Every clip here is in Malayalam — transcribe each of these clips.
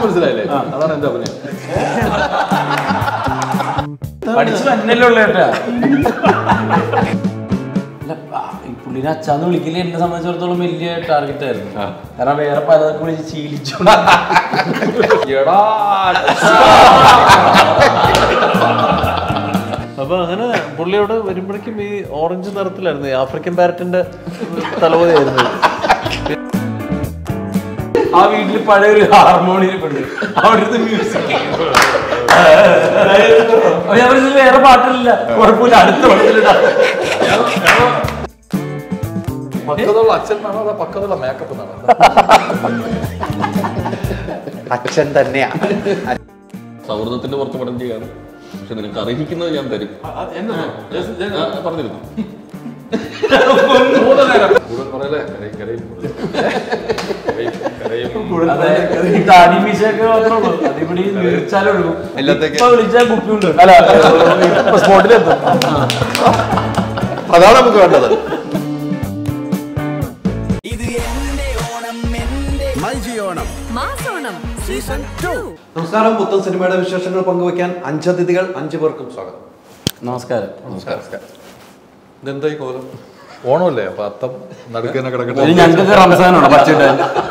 മനസ്സിലായില്ലേ അതാണ് എന്റെ അഭിനയം പഠിച്ചു തന്നെയല്ലേ ഉള്ളു കേട്ടാ അല്ല, ആ, ഈ പുള്ളിനെ അച്ഛാന്ന് വിളിക്കല് എന്നെ സംബന്ധിച്ചിടത്തോളം വലിയ ടാർഗറ്റ് ആയിരുന്നു കാരണം വേറെ പലതൊക്കെ വിളിച്ച് ശീലിച്ചു എടാ അപ്പൊ അങ്ങനെ പുള്ളി അവിടെ വരുമ്പോഴേക്കും ഈ ഓറഞ്ച് നിറത്തിലായിരുന്നു ഈ ആഫ്രിക്കൻ പാരറ്റിന്റെ തലവതയായിരുന്നു ആ വീട്ടിൽ പഴയ ഒരു ഹാർമോണിയം ഉണ്ട് അവിടുത്തെ മ്യൂസിക് ഞാൻ പറഞ്ഞത് വേറെ പാട്ടില്ല കുഴപ്പമില്ല അടുത്ത പടത്തിലിടാം പക്വതയുള്ള അച്ഛൻ എന്നാണോ അതോ പക്വതയുള്ള മേക്കപ്പ് എന്നാണോ അച്ഛൻ തന്നെയാ സൗഹൃദത്തിന്റെ പുറത്ത് പടം ചെയ്യാറ് പക്ഷെ നിനക്ക് അർഹിക്കുന്നത് ഞാൻ തരും ആ, പറഞ്ഞിരുന്നു കൂടുതൽ പറയല്ലേ കരയും കരയും കരയും അതെ ഈ താടി മീശയൊക്കെ മാത്രമേ ഉള്ളൂ അതിവിടെ വിളിച്ചാലുള്ളൂ എല്ലാത്തേക്കും- ഇപ്പൊ വിളിച്ചാൽ കുപ്പിയുണ്ട് അല്ല സ്പോട്ടിലെത്തും അതാണ് നമുക്ക് വേണ്ടത് മാസോണം സീസൺ ടു നമസ്കാരം പുത്തൻ സിനിമയുടെ വിശേഷങ്ങൾ പങ്കുവയ്ക്കാൻ അഞ്ചതിഥികൾ അഞ്ചു പേർക്കും സ്വാഗതം നമസ്കാരം നമസ്കാരം ഇതെന്താ ഈ കോലം ഓണമല്ലേ അപ്പൊ അത്തം നടുക്കന്നെ കിടക്കട്ടെ ഇനി ഞങ്ങൾക്ക് റംസാനാണോ പച്ചയിട്ട്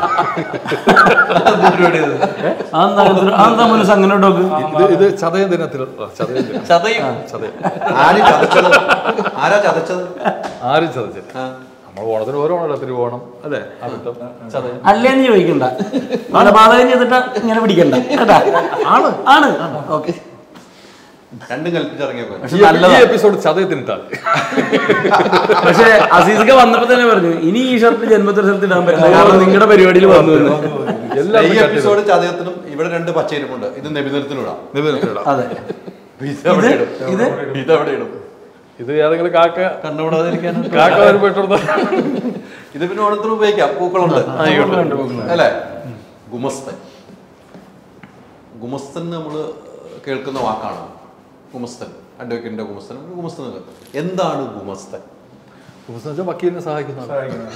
അതെന്താ മുന്നേ അങ്ങനെ നോക്ക് ഇത് ഇത് ചതയം ദിനത്തിൽ ആ, ചതയം ദിനം ചതയും ചതയം ആര് ചതച്ചത് ആരാ ചതച്ചത് ആരും ചതച്ചില്ല നമ്മൾ ഓണത്തിന് ഓരോ ഓണമല്ല തിരുവോണം അല്ലേ അത്തം ചതയം അല്ലേന്ന് ചോദിക്കണ്ട മലപാതകം ചെയ്തിട്ട് ഇങ്ങനെ പിടിക്കണ്ട കേട്ടാ ആണ് ആണ് ഓക്കെ രണ്ടും കൽപ്പിച്ചിറങ്ങിയപ്പോ പക്ഷെ ഈ- ഈ നല്ലതാ എപ്പിസോഡ് ചതയത്തിനിട്ടാൽ പക്ഷെ അസീസൊക്കെ വന്നപ്പോ തന്നെ പറഞ്ഞു ഇനി ഈ ഷർട്ട് ജന്മത്തിൽ സ്ഥലത്ത് ഇടാൻ പറ്റില്ല കാരണം നിങ്ങളുടെ പരിപാടിയിൽ വന്നു എന്ന്." എല്ലാം ഈ എപ്പിസോഡ് ചതയത്തിനും ഇവിടെ രണ്ട് പച്ചയിരിപ്പുണ്ട് ഇത് നബിദിനത്തിനും ഇടാം നിബന്ധനത്തിലിടാം അതെ ഇത് എവിടെ ഇടും? ഇത് ഇത് എവിടെ ഇടും ഇത് ഏതെങ്കിലും കാക്ക കണ്ടുകൂടാതിരിക്കാൻ കാക്ക വരുമ്പോ ഇട്ടുകൊടുത്ത ഇത് പിന്നെ ഓണത്തിന് ഉപയോഗിക്കാം പൂക്കളുണ്ട് പൂക്കളുണ്ട്, പൂക്കളുണ്ട്. അല്ലേ ഗുമസ്തൻ ഗുമസ്തൻ നമ്മൾ കേൾക്കുന്ന വാക്കാണ് ഗുമസ്തൻ അഡ്വക്കേറ്റിന്റെ ഗുമസ്തൻ ഗുമസ്തൻ എന്ന് കേൾക്കും. എന്താണ് ഗുമസ്തൻ വെച്ചാൽ വക്കീലിനെ സഹായിക്കുന്നതാണ്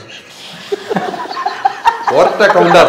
ഒറ്റ കൗണ്ടർ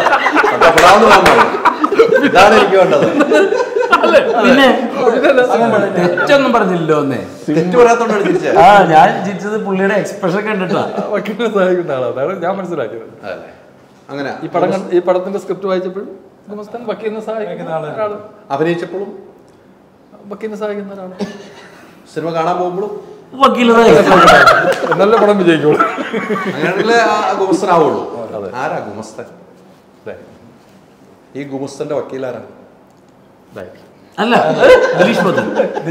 ഇതാണ് എനിക്ക് വേണ്ടത് പിന്നെ തെറ്റൊന്നും പറഞ്ഞില്ലോ ഒന്നേ തെറ്റ് പറയാത്തോണ്ടാണ് തിരിച്ചത് ആ ഞാൻ ചിരിച്ചത് പുള്ളിയുടെ എക്സ്പ്രഷൻ കണ്ടിട്ടാ വക്കീലിനെ സഹായിക്കുന്ന ആളാണ് അതാണ് ഞാൻ മനസ്സിലാക്കിയത് അതല്ലേ അങ്ങനെ ഈ പടം കണ്ട്- ഈ പടത്തിന്റെ സ്ക്രിപ്റ്റ് വായിച്ചപ്പോഴും ഗുമസ്താൻ വക്കീലിനെ സഹായിക്കുന്ന ഒരാള് അഭിനയിച്ചപ്പോഴും വക്കീലിനെ സഹായിക്കുന്ന ഒരാള് സിനിമ കാണാൻ പോകുമ്പോഴും വക്കീലത നല്ല പടം വിജയിക്കുള്ളൂ അങ്ങനെയാണെങ്കിൽ ആ ഗുമസ്തനാവുള്ളൂ ആരാ ഗുമസ്തൻ അതെ. ഈ ഗുമസ്തന്റെ വക്കീൽ ആരാ അല്ല ദിലീഷ് പദ്ധതി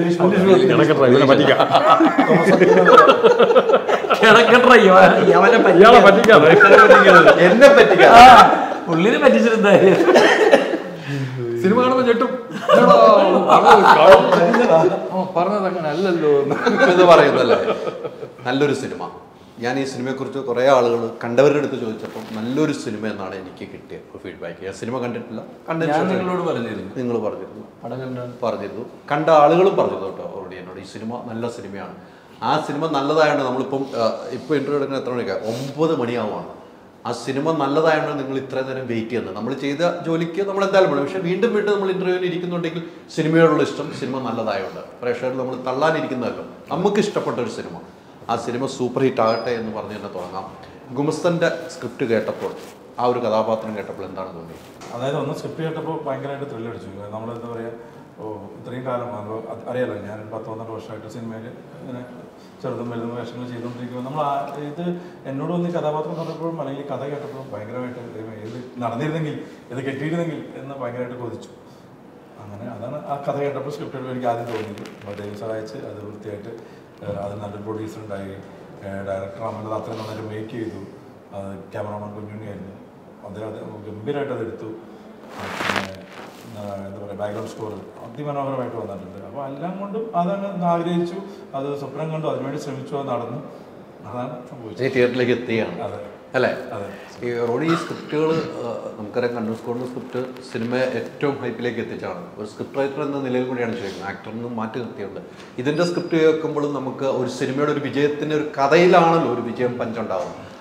കിടക്കട്ടെ യവനെ ഇയാളെ പറ്റിക്കാതെ എന്നെ പറ്റിക്കാ ആ പുള്ളിനെ പറ്റിച്ചിരുന്ന സിനിമ കാണുമ്പോ ഞെട്ടും എടാ, പറഞ്ഞത് കാണും. ആ, പറഞ്ഞത് അങ്ങനെ അല്ലല്ലോ എന്ന്. എന്ന് പറയുന്നല്ലേ നല്ലൊരു സിനിമ ഞാൻ ഈ സിനിമയെക്കുറിച്ച് കുറേ ആളുകൾ കണ്ടവരുടെ അടുത്ത് ചോദിച്ചപ്പോൾ നല്ലൊരു സിനിമ എന്നാണ് എനിക്ക് കിട്ടിയ ഫീഡ്ബാക്ക് ഞാൻ സിനിമ കണ്ടിട്ടില്ല ഞാൻ കണ്ടതിന് നിങ്ങളോട് പറഞ്ഞിരുന്നു നിങ്ങൾ പറഞ്ഞിരുന്നു പടം കണ്ട പറഞ്ഞിരുന്നു കണ്ട ആളുകളും പറഞ്ഞിരുന്നു കേട്ടോ ഓൾറെഡി എന്നോട് ഈ സിനിമ നല്ല സിനിമയാണ് ആ സിനിമ നല്ലതായതുകൊണ്ട് നമ്മളിപ്പം ഇപ്പോൾ ഇന്റർവ്യൂ എടുക്കുന്ന എത്ര മണിക്കാണ് ഒമ്പത് മണിയാവുകയാണ് ആ സിനിമ നല്ലതായതുകൊണ്ട് നിങ്ങൾ ഇത്രയും നേരം വെയിറ്റ് ചെയ്യുന്നത് നമ്മൾ ചെയ്ത ജോലിക്ക് നമ്മൾ എന്തായാലും വേണം പക്ഷേ വീണ്ടും വീണ്ടും നമ്മൾ ഇന്റർവ്യൂവിന് ഇരിക്കുന്നുണ്ടെങ്കിൽ സിനിമയോടുള്ള ഇഷ്ടം സിനിമ നല്ലതായതുകൊണ്ട് പ്രേക്ഷകർ നമ്മൾ തള്ളാനിരിക്കുന്നതല്ലോ നമുക്ക് ഇഷ്ടപ്പെട്ട ഒരു സിനിമ ആ സിനിമ സൂപ്പർ ഹിറ്റ് ആകട്ടെ എന്ന് പറഞ്ഞ് തന്നെ തുടങ്ങാം ഗുമസ്തന്റെ സ്ക്രിപ്റ്റ് കേട്ടപ്പോൾ ആ ഒരു കഥാപാത്രം കേട്ടപ്പോൾ എന്താണ് തോന്നിയത് അതായത് ഒന്ന് സ്ക്രിപ്റ്റ് കേട്ടപ്പോൾ ഭയങ്കരമായിട്ട് ത്രില്ല് അടിച്ചു നമ്മൾ എന്താ പറയുക ഓ ഇത്രയും കാലം അത് അത് അറിയാലോ ഞാൻ ഒരു പത്ത് പന്ത്രണ്ട് വർഷമായിട്ട് സിനിമയിൽ ഇങ്ങനെ ചെറുതും വലുതും വേഷങ്ങൾ ചെയ്തുകൊണ്ടിരിക്കുമ്പോൾ നമ്മൾ ആ ഇത് എന്നോട് വന്ന് ഈ കഥാപാത്രം പറഞ്ഞപ്പോഴും അല്ലെങ്കിൽ കഥ കേട്ടപ്പോഴും ഭയങ്കരമായിട്ട് ദൈവമേ, ഇത് നടന്നിരുന്നെങ്കിൽ ഇത് കെട്ടിയിരുന്നെങ്കിൽ എന്ന് ഭയങ്കരമായിട്ട് കൊതിച്ചു അങ്ങനെ അതാണ് ആ കഥ കേട്ടപ്പോൾ സ്ക്രിപ്റ്റ് എനിക്ക് ആദ്യം തോന്നിയത് അപ്പോൾ ദൈവം സഹായിച്ച് അത് വൃത്തിയായിട്ട് ഏഹ്, അത് നല്ലൊരു പ്രൊഡ്യൂസർ ഉണ്ടായി ഡയറക്ടർ അമ്മയുടെ അത്രയും നന്നായിട്ട് മേക്ക് ചെയ്തു അത് ക്യാമറമാൻ കുഞ്ഞുണ്ണിയായിരുന്നു അദ്ദേഹം അത് ഗംഭീരമായിട്ട് അത് എടുത്തു പിന്നെ ആ, എന്താ പറയുക ബാക്ക്ഗ്രൗണ്ട് സ്കോർ അതിമനോഹരമായിട്ട് വന്നിട്ടുണ്ട് അപ്പോൾ എല്ലാം കൊണ്ടും അതങ്ങ് ആഗ്രഹിച്ചു അത് സ്വപ്നം കണ്ടു അതിനുവേണ്ടി ശ്രമിച്ചു അത് നടന്നു അതാണ് സംഭവിച്ചത് ഈ തിയേറ്ററിലേക്ക് എത്തുകയാണ് അതെ അല്ലേ അതെ ഈ റോഡി ഈ സ്ക്രിപ്റ്റുകൾ നമുക്കറിയാം കണ്ണൂർ സ്കോറിൻ്റെ സ്ക്രിപ്റ്റ് സിനിമയെ ഏറ്റവും ഹൈപ്പിലേക്ക് എത്തിച്ചാണ് ഒരു സ്ക്രിപ്റ്റ് റൈറ്റർ എന്ന നിലയിൽ കൂടിയാണ് ചോദിക്കുന്നത് ആക്ടറിൽ നിന്ന് മാറ്റി നിർത്തിയുണ്ട് ഇതിൻ്റെ സ്ക്രിപ്റ്റ് കേൾക്കുമ്പോഴും നമുക്ക് ഒരു സിനിമയുടെ ഒരു വിജയത്തിൻ്റെ ഒരു കഥയിലാണല്ലോ ഒരു വിജയം പഞ്ചുണ്ടാകുന്നത്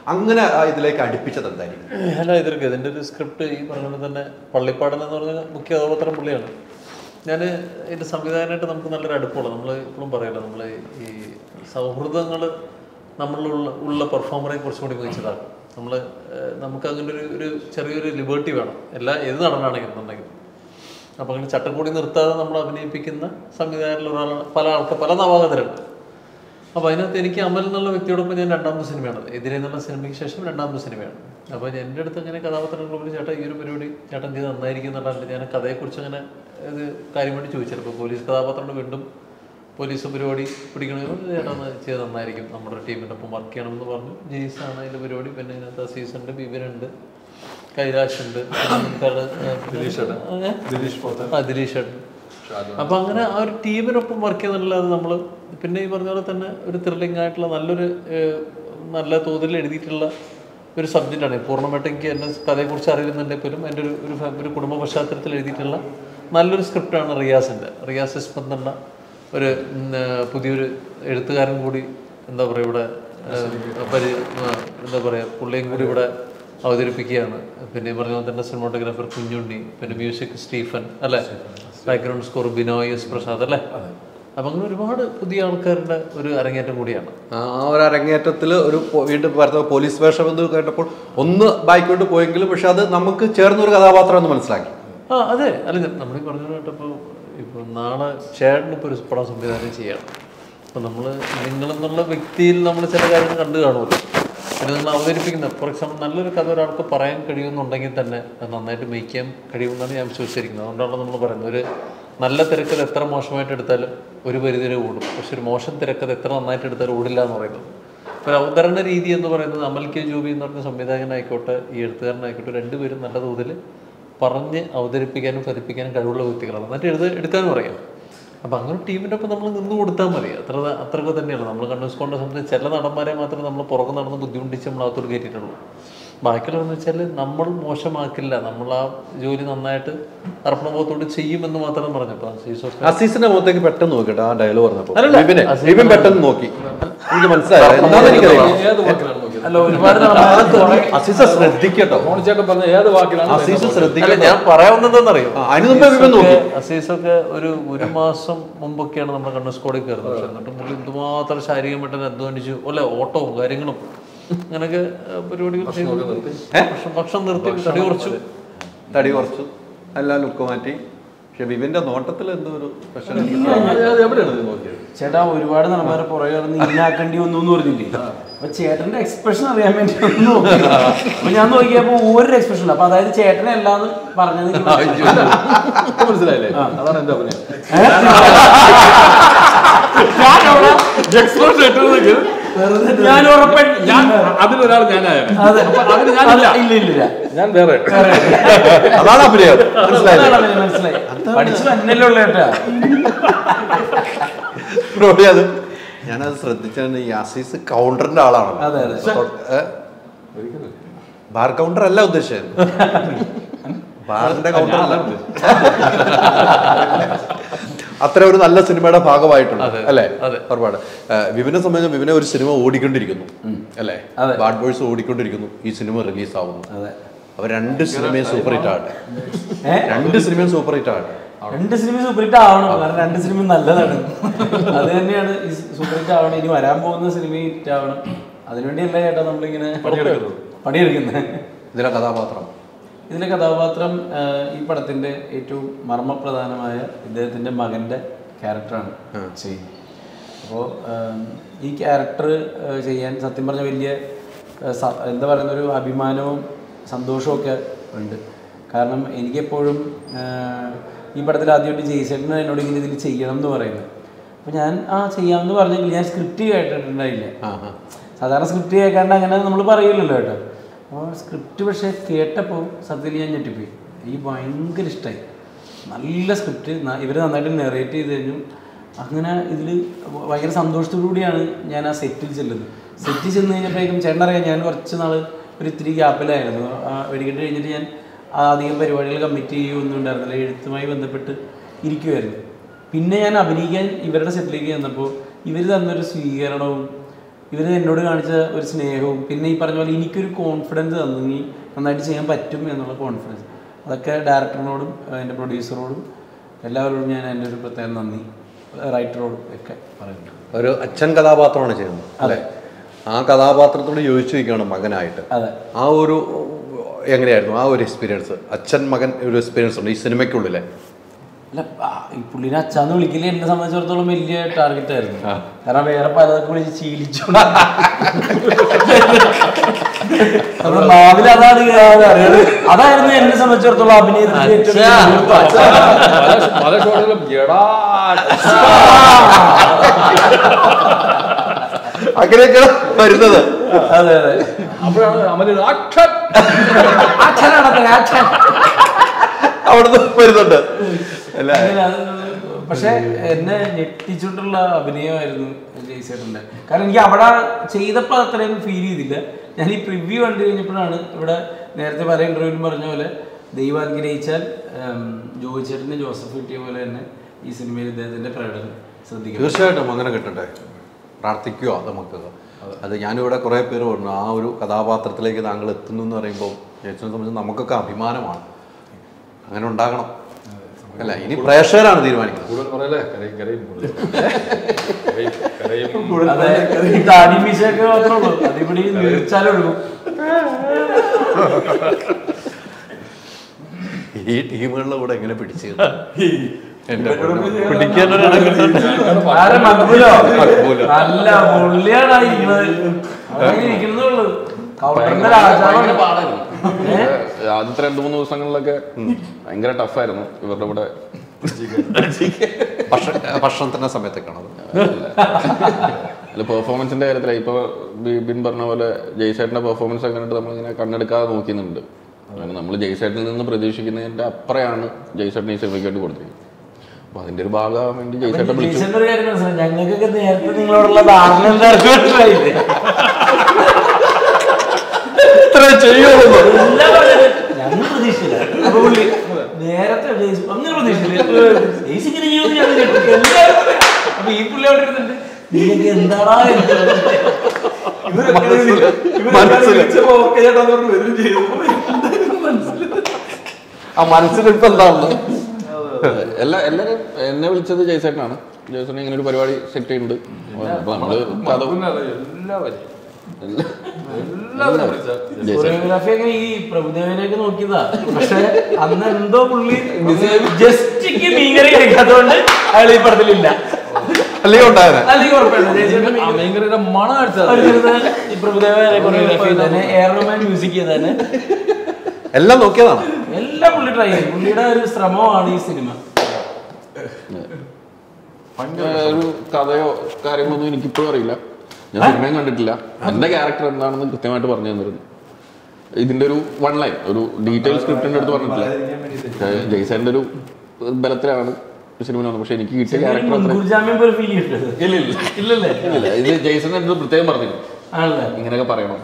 അങ്ങനെ ആ ഇതിലേക്ക് അടുപ്പിച്ചത് എന്തായിരിക്കും അല്ല ഇതൊക്കെ ഇതിൻ്റെ ഒരു സ്ക്രിപ്റ്റ് ഈ പറഞ്ഞ പോലെ തന്നെ പള്ളിപ്പാടൻ എന്ന് പറഞ്ഞ മുഖ്യ കഥാപാത്രം പുള്ളിയാണ് ഞാൻ ഇതിൻ്റെ സംവിധാനമായിട്ട് നമുക്ക് നല്ലൊരു അടുപ്പമുള്ള നമ്മൾ ഇപ്പോഴും പറയല്ലോ നമ്മൾ ഈ സൗഹൃദങ്ങൾ നമ്മളിലുള്ള ഉള്ള പെർഫോമറെ കുറച്ചും കൂടി മികച്ചതാക്കും നമ്മൾ നമുക്ക് അങ്ങനെ ഒരു ഒരു ചെറിയൊരു ലിബേർട്ടി വേണം എല്ലാ ഏത് നടനാണെങ്കിലും എന്നുണ്ടെങ്കിലും അപ്പോൾ അങ്ങനെ ചട്ടക്കൂടി നിർത്താതെ നമ്മൾ അഭിനയിപ്പിക്കുന്ന സംവിധായകരിൽ ഒരാൾ പല ആൾക്ക് പല നവാഗതരുണ്ട് അപ്പോൾ അതിനകത്ത് എനിക്ക് അമൽ എന്നുള്ള വ്യക്തിയോടൊപ്പം ഞാൻ രണ്ടാമത്തെ സിനിമയാണ് എതിരെ എന്നുള്ള സിനിമയ്ക്ക് ശേഷം രണ്ടാമത്തെ സിനിമയാണ് അപ്പോൾ എൻ്റെ അടുത്ത് അങ്ങനെ കഥാപാത്രങ്ങൾ ഒരു ചേട്ടാ ഈ ഒരു പരിപാടി ചേട്ടൻ ചെയ്ത് നന്നായിരിക്കും എന്നുള്ളത് ഞാൻ കഥയെക്കുറിച്ച് അങ്ങനെ ഇത് കാര്യമായിട്ട് ചോദിച്ചാൽ ഇപ്പോൾ പോലീസ് കഥാപാത്രങ്ങൾ വീണ്ടും പോലീസ് പരിപാടി പിടിക്കണമെങ്കിൽ ചേട്ടാ ഒന്ന് ചെയ്ത് നന്നായിരിക്കും നമ്മുടെ ടീമിൻ്റെ ഒപ്പം വർക്ക് ചെയ്യണമെന്ന് പറഞ്ഞു ജെയ്സാണ് അതിൻ്റെ പരിപാടി പിന്നെ ഇതിനകത്ത് അസീസുണ്ട് ബിബിനുണ്ട് കൈലാഷ് ഉണ്ട് ആ ദിലീഷ് ഏട്ടൻ അപ്പൊ അങ്ങനെ ആ ഒരു ടീമിനൊപ്പം വർക്ക് ചെയ്യുന്നുള്ളത് നമ്മൾ പിന്നെ ഈ പറഞ്ഞ പോലെ തന്നെ ഒരു ത്രില്ലിംഗ് ആയിട്ടുള്ള നല്ലൊരു ഏഹ്, നല്ല തോതിൽ എഴുതിയിട്ടുള്ള ഒരു സബ്ജക്റ്റാണ് പൂർണ്ണമായിട്ട് എനിക്ക് എന്നെ കഥയെക്കുറിച്ച് അറിയുന്നുണ്ടെങ്കിൽ പോലും എൻ്റെ ഒരു ഒരു ഫാ- ഒരു കുടുംബ പശ്ചാത്തലത്തിൽ എഴുതിയിട്ടുള്ള നല്ലൊരു സ്ക്രിപ്റ്റാണ് റിയാസിൻ്റെ റിയാസ് ഇസ്മത്ത് എന്ന ഒരു ഉം, ഏഹ്, പുതിയൊരു എഴുത്തുകാരൻ കൂടി എന്താ പറയുക ഇവിടെ ഏഹ്, പരി ആ, എന്താ പറയുക പുള്ളിയും കൂടി ഇവിടെ അവതരിപ്പിക്കുകയാണ് പിന്നെ ഈ പറഞ്ഞ പോലെ തന്നെ സിനിമാട്ടോഗ്രാഫർ കുഞ്ഞുണ്ണി പിന്നെ മ്യൂസിക് സ്റ്റീഫൻ അല്ലേ background score Binoy S Prasad അല്ലേ അപ്പം അങ്ങനെ ഒരുപാട് പുതിയ ആൾക്കാരുടെ ഒരു അരങ്ങേറ്റം കൂടിയാണ് ആ ഒരു അരങ്ങേറ്റത്തിൽ ഒരു പോ- വീണ്ടും പറഞ്ഞ പോലീസ് വേഷം എന്ന് കേട്ടപ്പോൾ ഒന്ന് ബാക്കോട്ട് പോയെങ്കിലും പക്ഷെ അത് നമുക്ക് ചേർന്ന ഒരു കഥാപാത്രം എന്ന് മനസ്സിലാക്കി ആ അതെ അല്ല നമ്മൾ ഈ പറഞ്ഞ കേട്ടപ്പോൾ ഇപ്പോൾ നാളെ ചേട്ടന് ഇപ്പോൾ ഒരു പടം സംവിധാനം ചെയ്യണം അപ്പോൾ നമ്മൾ നിങ്ങളെന്നുള്ള വ്യക്തിയിൽ നമ്മൾ ചില കാര്യങ്ങൾ കണ്ടു കാണുമല്ലോ പിന്നെ നിങ്ങൾ അവതരിപ്പിക്കുന്ന ഫോർ എക്സാമ്പിൾ നല്ലൊരു കഥ ഒരാൾക്ക് പറയാൻ കഴിയുമെന്നുണ്ടെങ്കിൽ തന്നെ അത് നന്നായിട്ട് മേക്ക് ചെയ്യാൻ കഴിയുമെന്നാണ് ഞാൻ വിശ്വസിച്ചിരിക്കുന്നത് അതുകൊണ്ടാണ് നമ്മൾ പറയുന്നത് ഒരു നല്ല തിരക്കഥ എത്ര മോശമായിട്ട് എടുത്താലും ഒരു പരിധിവരെ ഓടും പക്ഷെ ഒരു മോശം തിരക്കഥ എത്ര നന്നായിട്ട് എടുത്താലും ഓടില്ല എന്ന് പറയുന്നത് ഒരു അവതരണ രീതി എന്ന് പറയുന്നത് അമൽ കെ ജോബി എന്ന് പറഞ്ഞ സംവിധായകനായിക്കോട്ടെ ഈ എഴുത്തുകാരനായിക്കോട്ടെ രണ്ടുപേരും നല്ല തോതിൽ പറഞ്ഞ് അവതരിപ്പിക്കാനും ഫലിപ്പിക്കാനും കഴിവുള്ള വ്യക്തികളാണ് എന്നിട്ട് എഴുത എടുക്കാനും അറിയാം അപ്പം അങ്ങനെ ടീമിൻ്റെ ഒപ്പം നമ്മൾ നിന്ന് കൊടുത്താൽ മതി അത്ര അത്രയൊക്കെ തന്നെയാണ് നമ്മൾ കണ്ണൂസ്കൊണ്ട സംബന്ധിച്ച് ചില നടന്മാരെ മാത്രമേ നമ്മൾ പുറകെ നടന്ന് ബുദ്ധിമുട്ടിച്ച് നമ്മൾ അകത്തോട്ട് കയറ്റിയിട്ടുള്ളൂ ബാക്കിയുള്ളതെന്ന് വെച്ചാൽ നമ്മൾ മോശമാക്കില്ല നമ്മൾ ആ ജോലി നന്നായിട്ട് അർപ്പണബോധത്തോട് ചെയ്യുമെന്ന് മാത്രം പറഞ്ഞു അപ്പം സീസോ അസീസിന്റെ മുഖത്തേക്ക് പെട്ടെന്ന് നോക്കിട്ടോ ആ ഡയലോഗ് പറഞ്ഞപ്പോ അല്ലല്ല, ബിബിനെ അസീസ് ബിബിൻ പെട്ടെന്ന് നോക്കി എനിക്ക് മനസ്സിലായില്ല എന്താണെന്ന് എനിക്കറിയില്ല ഏത് വാക്കിലാണ് നോക്കിയത് അല്ല ഒരുപാട് നടന്മാർ അസീസ ശ്രദ്ധിക്കട്ടോ മോണിച്ചേട്ടൻ പറഞ്ഞ ഏത് വാക്കിലാണ് അസീസ് അല്ല ശ്രദ്ധിക്കട്ടോ ഞാൻ പറയാവുന്നതെന്നറിയോ ആ, അതിന് മുമ്പേ വിവരം നോക്കി. അസീസൊക്കെ ഒരു ഒരു മാസം മുമ്പൊക്കെയാണ് നമ്മുടെ കണ്ണൂസ്കോഡിൽ കയറുന്നത് പക്ഷെ എന്നിട്ട് പുള്ളി എന്തുമാത്രം ശാരീരികമായിട്ട് അധ്വാനിച്ചു അല്ലെ ഓട്ടവും കാര്യങ്ങളും അങ്ങനെയൊക്കെ ആ, പരിപാടികൾ ചെയ്തു ഭക്ഷണം- ഭക്ഷണം നിർത്തി തടി കുറച്ചു തടി കുറച്ചു എല്ലാം ലുക്ക് മാറ്റി പക്ഷെ ബിബിന്റെ നോട്ടത്തിൽ എന്തോ ഒരു സ്പെഷ്യൽ അത് എവിടെയാണ് ഇത് നോക്കിയത് ചേട്ടാ ഒരുപാട് നടന്മാരെ പുറകെ കിടന്ന് ഇന്നാക്കേണ്ടി വന്നു എന്ന് പറഞ്ഞില്ലേ അപ്പൊ ചേട്ടന്റെ എക്സ്പ്രഷൻ അറിയാൻ വേണ്ടി ഒന്ന് നോക്കിയതാ. അപ്പൊ ഞാൻ നോക്കിയപ്പോ ഒരു എക്സ്പ്രഷൻ അപ്പൊ അതായത് ചേട്ടനെ അല്ലാന്ന് പറഞ്ഞത് എനിക്ക് മനസ്സിലായി. ഇപ്പൊ മനസ്സിലായില്ലേ അതാണ് എന്റെ അഭിനയം എക്സ്പ്രഷൻ ഇട്ടതൊക്കെ ഞാൻ ഉറപ്പൻ ഞാൻ അതിലൊരാൾ ഞാനായിരുന്നു അതെ. അപ്പൊ അതിന് ഞാനില്ല ഇല്ല ഇല്ല ഇല്ല ഞാൻ വേറെ അതാണ് അഭിനയം മനസ്സിലായില്ലേ അതാണ് അവന് മനസ്സിലായി പഠിച്ചു തന്നെയല്ലേ ഉള്ളു ചേട്ടാ റോഡി അത് ഞാനത് ശ്രദ്ധിച്ചാണ് ഈ അസീസ് കൗണ്ടറിന്റെ ആളാണല്ലോ അതെ, അതെ. തൊട്ട്- ഏ? ബാർ കൗണ്ടർ അല്ല ഉദ്ദേശിച്ചത് ബാറിന്റെ കൗണ്ടർ അല്ല അത്ര ഒരു നല്ല സിനിമയുടെ ഭാഗമായിട്ടുണ്ട് അതെ, അല്ലേ അതെ. ഒരുപാട് ഏഹ് വിപിനെ സംബന്ധിച്ച് വിപിനെ ഒരു സിനിമ ഓടിക്കൊണ്ടിരിക്കുന്നു അല്ലേ അതെ. ബാഡ് ബോയ്സ് ഓടിക്കൊണ്ടിരിക്കുന്നു ഈ സിനിമ റിലീസ് ആവുന്നു അതെ അവർ രണ്ട് സിനിമയും സൂപ്പർ ഹിറ്റ് ആകട്ടെ ഏ? രണ്ട് സിനിമയും സൂപ്പർ ഹിറ്റ് ആകട്ടെ രണ്ട് സിനിമ സൂപ്പർ ഹിറ്റ് ആവണം കാരണം രണ്ട് സിനിമ നല്ലതാണ് അത് തന്നെയാണ് ഈ സൂപ്പർ ഹിറ്റ് ആവണം ഇനി വരാൻ പോകുന്ന സിനിമ ഹിറ്റ് ആവണം അതിനുവേണ്ടിയല്ല ചേട്ടാ നമ്മളിങ്ങനെ പണിയെടുക്കുന്നത് ഇതിലെ കഥാപാത്രം ഇതിലെ കഥാപാത്രം ആ, ഈ പടത്തിന്റെ ഏറ്റവും മർമ്മപ്രധാനമായ ഇദ്ദേഹത്തിന്റെ മകന്റെ ക്യാരക്ടറാണ് ചെയ്യുന്നത് അപ്പോൾ ഈ ക്യാരക്ടർ ചെയ്യാൻ സത്യം പറഞ്ഞ വലിയ ആ, സ- എന്താ പറയുന്ന ഒരു അഭിമാനവും സന്തോഷവും ഒക്കെ ഉണ്ട് കാരണം എനിക്കെപ്പോഴും ആ, ഈ പടത്തിൽ ആദ്യമായിട്ട് ജയ്സേട്ടൻ എന്നോട് ഇങ്ങനെ ഇതിൽ ചെയ്യണം എന്ന് പറയുന്നത് അപ്പോൾ ഞാൻ ആ ചെയ്യാമെന്ന് പറഞ്ഞെങ്കിൽ ഞാൻ സ്ക്രിപ്റ്റ് കേട്ടിട്ടുണ്ടായില്ല സാധാരണ സ്ക്രിപ്റ്റ് കേൾക്കാണ്ട് അങ്ങനെ നമ്മൾ പറയില്ലല്ലോ കേട്ടോ അപ്പോൾ സ്ക്രിപ്റ്റ് പക്ഷേ കേട്ടപ്പോൾ സത്യത്തിൽ ഞാൻ ഞെട്ടിപ്പോയി ഈ ഭയങ്കര ഇഷ്ടമായി നല്ല സ്ക്രിപ്റ്റ് ഇവർ നന്നായിട്ട് നെറേറ്റ് ചെയ്ത് കഴിഞ്ഞു അങ്ങനെ ഇതിൽ ഭയങ്കര സന്തോഷത്തോടു കൂടിയാണ് ഞാൻ ആ സെറ്റിൽ ചെല്ലുന്നത് സെറ്റിൽ ചെന്ന് കഴിഞ്ഞപ്പോഴേക്കും ചേട്ടനറിയാം ഞാൻ കുറച്ച് നാൾ ഒരു ഇത്തിരി ഗ്യാപ്പിലായിരുന്നു ആ വെടിക്കെട്ട് കഴിഞ്ഞിട്ട് ഞാൻ ആ അധികം പരിപാടികൾ കമ്മിറ്റ് ചെയ്യുകയൊന്നും ഉണ്ടായിരുന്നില്ല എഴുത്തുമായി ബന്ധപ്പെട്ട് ഇരിക്കുമായിരുന്നു പിന്നെ ഞാൻ അഭിനയിക്കാൻ ഇവരുടെ സെറ്റിലേക്ക് ചെന്നപ്പോൾ ഇവർ തന്നൊരു സ്വീകരണവും ഇവർ എന്നോട് കാണിച്ച ഒരു സ്നേഹവും പിന്നെ ഈ പറഞ്ഞ പോലെ എനിക്കൊരു കോൺഫിഡൻസ് തന്നു നീ നന്നായിട്ട് ചെയ്യാൻ പറ്റും എന്നുള്ള കോൺഫിഡൻസ് അതൊക്കെ ഡയറക്ടറിനോടും എൻ്റെ പ്രൊഡ്യൂസറോടും എല്ലാവരോടും ഞാൻ എൻ്റെ ഒരു പ്രത്യേകം നന്ദി റൈറ്ററോടും ഒക്കെ പറയുന്നു ഒരു അച്ഛൻ കഥാപാത്രമാണ് ചെയ്യുന്നത് അല്ലേ ആ കഥാപാത്രത്തോട് യോജിച്ചു നിൽക്കുകയാണ് മകനായിട്ട് അതെ ആ ഒരു എങ്ങനെയായിരുന്നു ആ ഒരു എക്സ്പീരിയൻസ് അച്ഛൻ മകൻ ഒരു എക്സ്പീരിയൻസ് ഉണ്ട് ഈ സിനിമയ്ക്കുള്ളിലെ അല്ല ആ, ഈ പുള്ളിനെ അച്ഛാന്ന് വിളിക്കല് എന്നെ സംബന്ധിച്ചിടത്തോളം വലിയ ടാർഗറ്റ് ആയിരുന്നു കാരണം വേറെ പലതൊക്കെ വിളിച്ച് ശീലിച്ചു നമ്മുടെ നാവിൽ അതാണ് കേറാതെ അറിയാതെ അതായിരുന്നു എന്നെ സംബന്ധിച്ചിടത്തോളം അഭിനയത്തിൽ ഏറ്റവും വലിയ പല- പല ഷോട്ടുകളും എടാ അങ്ങനെയൊക്കെയാണ് വരുന്നത് അതെ അതെ അപ്പോഴാണ് അമല് ആക്ഷൻ അച്ഛനാണ് അത്ര അച്ഛൻ അവിടുന്ന് വരുന്നുണ്ട് അല്ല അങ്ങനെ അത് പക്ഷെ എന്നെ ഞെട്ടിച്ചിട്ടുള്ള അഭിനയമായിരുന്നു ജയ്സേട്ടൻ്റെ കാരണം എനിക്ക് അവിടെ ചെയ്തപ്പോൾ അത്രയും ഫീൽ ചെയ്തില്ല ഞാൻ ഈ പ്രിവ്യൂ കണ്ടു കഴിഞ്ഞപ്പോഴാണ് ഇവിടെ നേരത്തെ പല ഇന്റർവ്യൂവിലും പറഞ്ഞ പോലെ ദൈവം അനുഗ്രഹിച്ചാൽ ഉം, ജോയി ചേട്ടന് ജോസഫ് കിട്ടിയ പോലെ തന്നെ ഈ സിനിമയിൽ ഇദ്ദേഹത്തിന്റെ പ്രകടനം ശ്രദ്ധിക്കണം തീർച്ചയായിട്ടും അങ്ങനെ കിട്ടട്ടെ പ്രാർത്ഥിക്കുക നമുക്ക് അത് ഞാനിവിടെ കുറേ പേര് പറഞ്ഞു ആ ഒരു കഥാപാത്രത്തിലേക്ക് താങ്കൾ എത്തുന്നു എന്ന് പറയുമ്പോൾ ചേച്ചനെ സംബന്ധിച്ച് നമുക്കൊക്കെ അഭിമാനമാണ് അങ്ങനെ ഉണ്ടാകണം അല്ല ഇനി പ്രേക്ഷകരാണ് തീരുമാനിക്കുന്നത് കൂടുതൽ പറയല്ലേ കരയും കരയും കൂടുതൽ. കരയും കരയും അതെ ഈ താടി മീശയൊക്കെ മാത്രമേ ഉള്ളൂ അതിവിടെ നീർച്ചാലൊഴുകും ഈ ടീമുകളുടെ കൂടെ എങ്ങനെ പിടിച്ചു എന്റെ പിടിക്കാനൊരു ആരെ മക്ബൂലോ മക്ബൂലോ. നല്ല പുള്ളിയാണ് ആ ഇരിക്കുന്നത് അങ്ങനെ ഇരിക്കുന്നുള്ളൂ കൗണ്ടറിന്റെ രാജാവാണ് ഏ? ആദ്യത്തെ രണ്ട് മൂന്ന് ദിവസങ്ങളിലൊക്കെ ഭയങ്കര ടഫായിരുന്നു ഇവരുടെ കൂടെ ഭക്ഷ- ഭക്ഷണത്തിന്റെ സമയത്തേക്കാണ് അല്ല പെർഫോമൻസിന്റെ കാര്യത്തില ഇപ്പൊ ബിൻ പറഞ്ഞ പോലെ ജയ്സേട്ടന്റെ പെർഫോമൻസ് ഒക്കെ കണ്ടിട്ട് നമ്മളിങ്ങനെ കണ്ണെടുക്കാതെ നോക്കുന്നുണ്ട് അങ്ങനെ നമ്മൾ ജയ്സേട്ടനിൽ നിന്ന് പ്രതീക്ഷിക്കുന്നതിന്റെ അപ്പുറമാണ് ജയ്സേട്ടൻ ഈ സിനിമയ്ക്ക് വേണ്ടി കൊടുത്തിരിക്കുന്നത് അപ്പൊ അതിന്റെ ഒരു ഭാഗമാകാൻ വേണ്ടി ജയ്സേട്ടൻ വിളിച്ചു ടീച്ചറിന്റെ ഒരു കാര്യം മനസ്സിലായി ഞങ്ങൾക്കൊക്കെ നേരത്തെ നിങ്ങളോടുള്ള ധാരണ എന്തായിരുന്നു മനസ്സിലായില്ലേ ഇത്ര ചെയ്യുള്ളൂ എല്ലാം പറഞ്ഞത് ഞങ്ങൾ പ്രതീക്ഷിച്ചില്ല അപ്പൊ പുള്ളി നേരത്തെ ജെയ്സ് ഒന്നും പ്രതീക്ഷിച്ചില്ല ജെയ്സ് ഇങ്ങനെ ചെയ്യുമെന്ന് ഞങ്ങൾ കേട്ടു. എല്ലാവരും പറയാം. അപ്പൊ ഈ പുള്ളി അവിടെ ഇരുന്നിട്ട് നിങ്ങൾക്ക് എന്താടാ ഇത്?" മനസ്സിലായി വിളിച്ചപ്പോ ഓക്കേ ചേട്ടാന്ന് പറഞ്ഞ് വരും ചെയ്തു ആ മനസ്സിലിപ്പോ എന്താണ് എല്ലാ എല്ലാവരും എന്നെ വിളിച്ചത് ജയ്സേട്ടനാണ് ജയ്സേട്ടൻ ഇങ്ങനെ ഒരു പരിപാടി സെറ്റ് ചെയ്യുന്നുണ്ട് അപ്പൊ നമ്മള് കഥ എല്ലാവരും എല്ലാ- എല്ലാവരും വിളിച്ച ജയ്സേട്ടൻ കൊറിയോഗ്രാഫി ഒക്കെ ഈ പ്രഭുദേവനൊക്കെ നോക്കിയതാ പക്ഷെ അന്ന് എന്തോ പുള്ളി ജസ്റ്റ് മീൻകറി കഴിക്കാത്തതുകൊണ്ട് അയാൾ ഈ പടത്തിലില്ല അല്ലെങ്കിൽ ഉണ്ടായത് അല്ലെങ്കിൽ കുഴപ്പമില്ല ജയചന്ദ്രൻ ആ മീൻകറിയുടെ മണം അടിച്ചത് പഠിച്ചിരുന്നത് ഈ പ്രഭുദേവനെ കൊറിയോഗ്രാഫി ചെയ്തതന്നെ എയർമാൻ മ്യൂസിക് ചെയ്തതന്നെ എല്ലാം നോക്കിയതാണ് എല്ലാം പുള്ളി ട്രൈ ചെയ്തു പുള്ളിയുടെ ഒരു ശ്രമമാണ് ഈ സിനിമ ഒരു കഥയോ കാര്യങ്ങളൊന്നും എനിക്കിപ്പോഴും അറിയില്ല ഞാൻ സിനിമയും കണ്ടിട്ടില്ല എന്റെ ക്യാരക്ടർ എന്താണെന്ന് കൃത്യമായിട്ട് പറഞ്ഞു തന്നിരുന്നു ഇതിന്റെ ഒരു വൺ ലൈൻ ഒരു ഡീറ്റെയിൽ സ്ക്രിപ്റ്റിന്റെ അടുത്ത് പറഞ്ഞിട്ടില്ല ജയ്സന്റെ ഒരു ബലത്തിലാണ് ഈ സിനിമ വന്നത് പക്ഷെ എനിക്ക് കിട്ടിയ ക്യാരക്ടർ അത്ര മുൻകൂർ ജാമ്യം പോലെ ഫീൽ ചെയ്തിട്ട് ഇല്ല ഇല്ല ഇല്ലല്ലേ ഇല്ല ഇത് ജയ്സന്റെ അടുത്ത് പ്രത്യേകം പറഞ്ഞിരുന്നു ആണല്ലേ ഇങ്ങനെയൊക്കെ പറയണം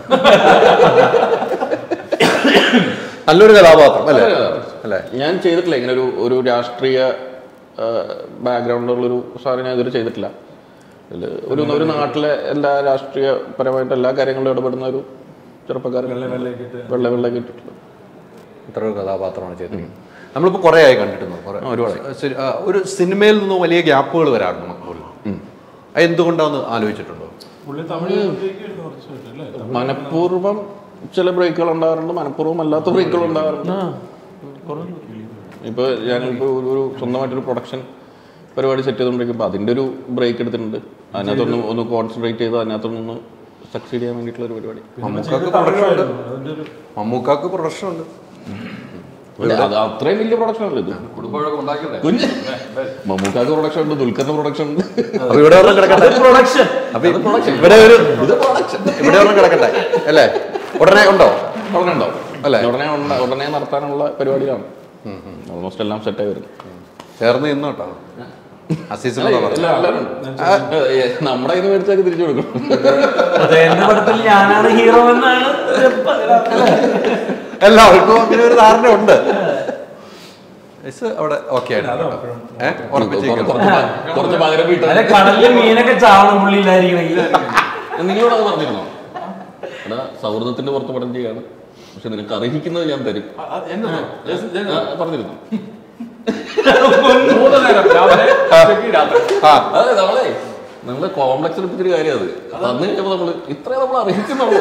നല്ലൊരു കഥാപാത്രം അല്ലേ അല്ലേ ഞാൻ ചെയ്തിട്ടില്ല ഇങ്ങനെ ഒരു ഒരു രാഷ്ട്രീയ ബാക്ക്ഗ്രൗണ്ടിലുള്ള ഒരു സാധനം ഞാൻ ഇതുവരെ ചെയ്തിട്ടില്ല ഇതില് ഒരു ഒരു നാട്ടിലെ എല്ലാ രാഷ്ട്രീയപരമായിട്ട് എല്ലാ കാര്യങ്ങളിലും ഇടപെടുന്ന ഒരു ചെറുപ്പക്കാരൻ വെള്ള വെള്ളയൊക്കെ ഇട്ടിട്ടുള്ള ഇത്ര ഒരു കഥാപാത്രമാണ് ചെയ്തിരിക്കുന്നത് നമ്മളിപ്പോൾ കുറേ ആയി കണ്ടിട്ടുണ്ട് കുറേ ഒരുപാടായി. ശരി, ആ, ഒരു സിനിമയിൽ നിന്ന് വലിയ ഗ്യാപ്പുകൾ വരാറുണ്ട് മക്കളിൽ അത് എന്തുകൊണ്ടാന്ന് ആലോചിച്ചിട്ടുണ്ടോ പുള്ളി തമിഴ് ഉപയോഗിക്കുമായിരുന്നു കുറച്ചായിട്ട് അല്ലേ മനഃപൂർവ്വം ചില ബ്രേക്കുകൾ ഉണ്ടാകാറുണ്ട് മനഃപൂർവ്വം അല്ലാത്ത ബ്രേക്കുകൾ ഉണ്ടാകാറുണ്ട് ഇപ്പോൾ ഞാനിപ്പോൾ ഒരു ഒരു സ്വന്തമായിട്ടൊരു പ്രൊഡക്ഷൻ പരിപാടി സെറ്റ് ചെയ്തുകൊണ്ടിരിക്കുമ്പോൾ അതിൻ്റെ ഒരു ബ്രേക്ക് എടുത്തിട്ടുണ്ട് അതിനകത്തൊന്ന് ഒന്ന് കോൺസെൻട്രേറ്റ് ചെയ്ത് അതിനകത്തൊന്ന് സക്സീഡ് ചെയ്യാൻ വേണ്ടിയിട്ടുള്ള ഒരു പരിപാടി മമ്മൂക്കാക്ക് പ്രൊഡക്ഷൻ ഉണ്ട് മമ്മൂക്കാക്ക് പ്രൊഡക്ഷൻ ഉണ്ട് അത് അത്രയും വലിയ പ്രൊഡക്ഷൻ അല്ല ഇത് കുടുംബമൊക്കെ ഉണ്ടാക്കണ്ടേ കുഞ്ഞ് മമ്മൂക്കാക്ക് പ്രൊഡക്ഷൻ ഉണ്ട് ദുൽഖറിന്റെ പ്രൊഡക്ഷൻ ഉണ്ട് അപ്പൊ ഇവിടെ ഒരെണ്ണം കിടക്കട്ടെ പ്രൊഡക്ഷൻ അപ്പൊ ഇവിടെ ഒരു ഇവിടെ ഒരെണ്ണം കിടക്കട്ടെ അല്ലേ ഉടനെ ഉണ്ടോ ഉടനെ ഉണ്ടാവും അല്ലേ? ഉടനെ ഉണ്ട- ഉടനെ നടത്താനുള്ള പരിപാടിയാണ് ഓൾമോസ്റ്റ് എല്ലാം സെറ്റായി വരുന്നു ചേർന്ന് നിന്നു കേട്ടോ അസീസിനോടാ പറഞ്ഞു എല്ലാം- എല്ലാവരും ഉണ്ട്. ഏ, നമ്മുടെ കയ്യിൽ നിന്ന് മേടിച്ചൊക്കെ തിരിച്ചു കൊടുക്കും എന്റെ പടത്തിൽ ഞാനാണ് ഹീറോ എന്നാണ് അല്ലേ? എല്ലാവർക്കും അങ്ങനെ ഒരു ധാരണ ഉണ്ട് യെസ് അവിടെ ഓക്കെ ആയിട്ട് ഏഹ് ഉറപ്പിച്ചിരിക്കുന്നു കുറച്ച് കുറച്ച് പകരം വീട്ടിൽ അല്ലെ കടലിൽ മീനൊക്കെ ചാവണം പുള്ളി ഇല്ലായിരിക്കണെങ്കിൽ നിങ്ങളോട് അത് പറഞ്ഞിരുന്നോ എടാ സൗഹൃദത്തിന്റെ പുറത്ത് പടം ചെയ്യാണ് പക്ഷെ നിനക്ക് അർഹിക്കുന്നത് ഞാൻ തരും എന്നോ ആ, പറഞ്ഞിരുന്നു മൂന്ന് നേരം രാവിലെ ഉച്ചയ്ക്ക് രാത്രി അതെ നമ്മളെ നമ്മളെ കോംപ്ലക്സ് എടുപ്പിച്ചൊരു കാര്യം അത് തന്നു കഴിഞ്ഞപ്പോ നമ്മള് ഇത്രയും നമ്മൾ അർഹിക്കുന്നുള്ളൂ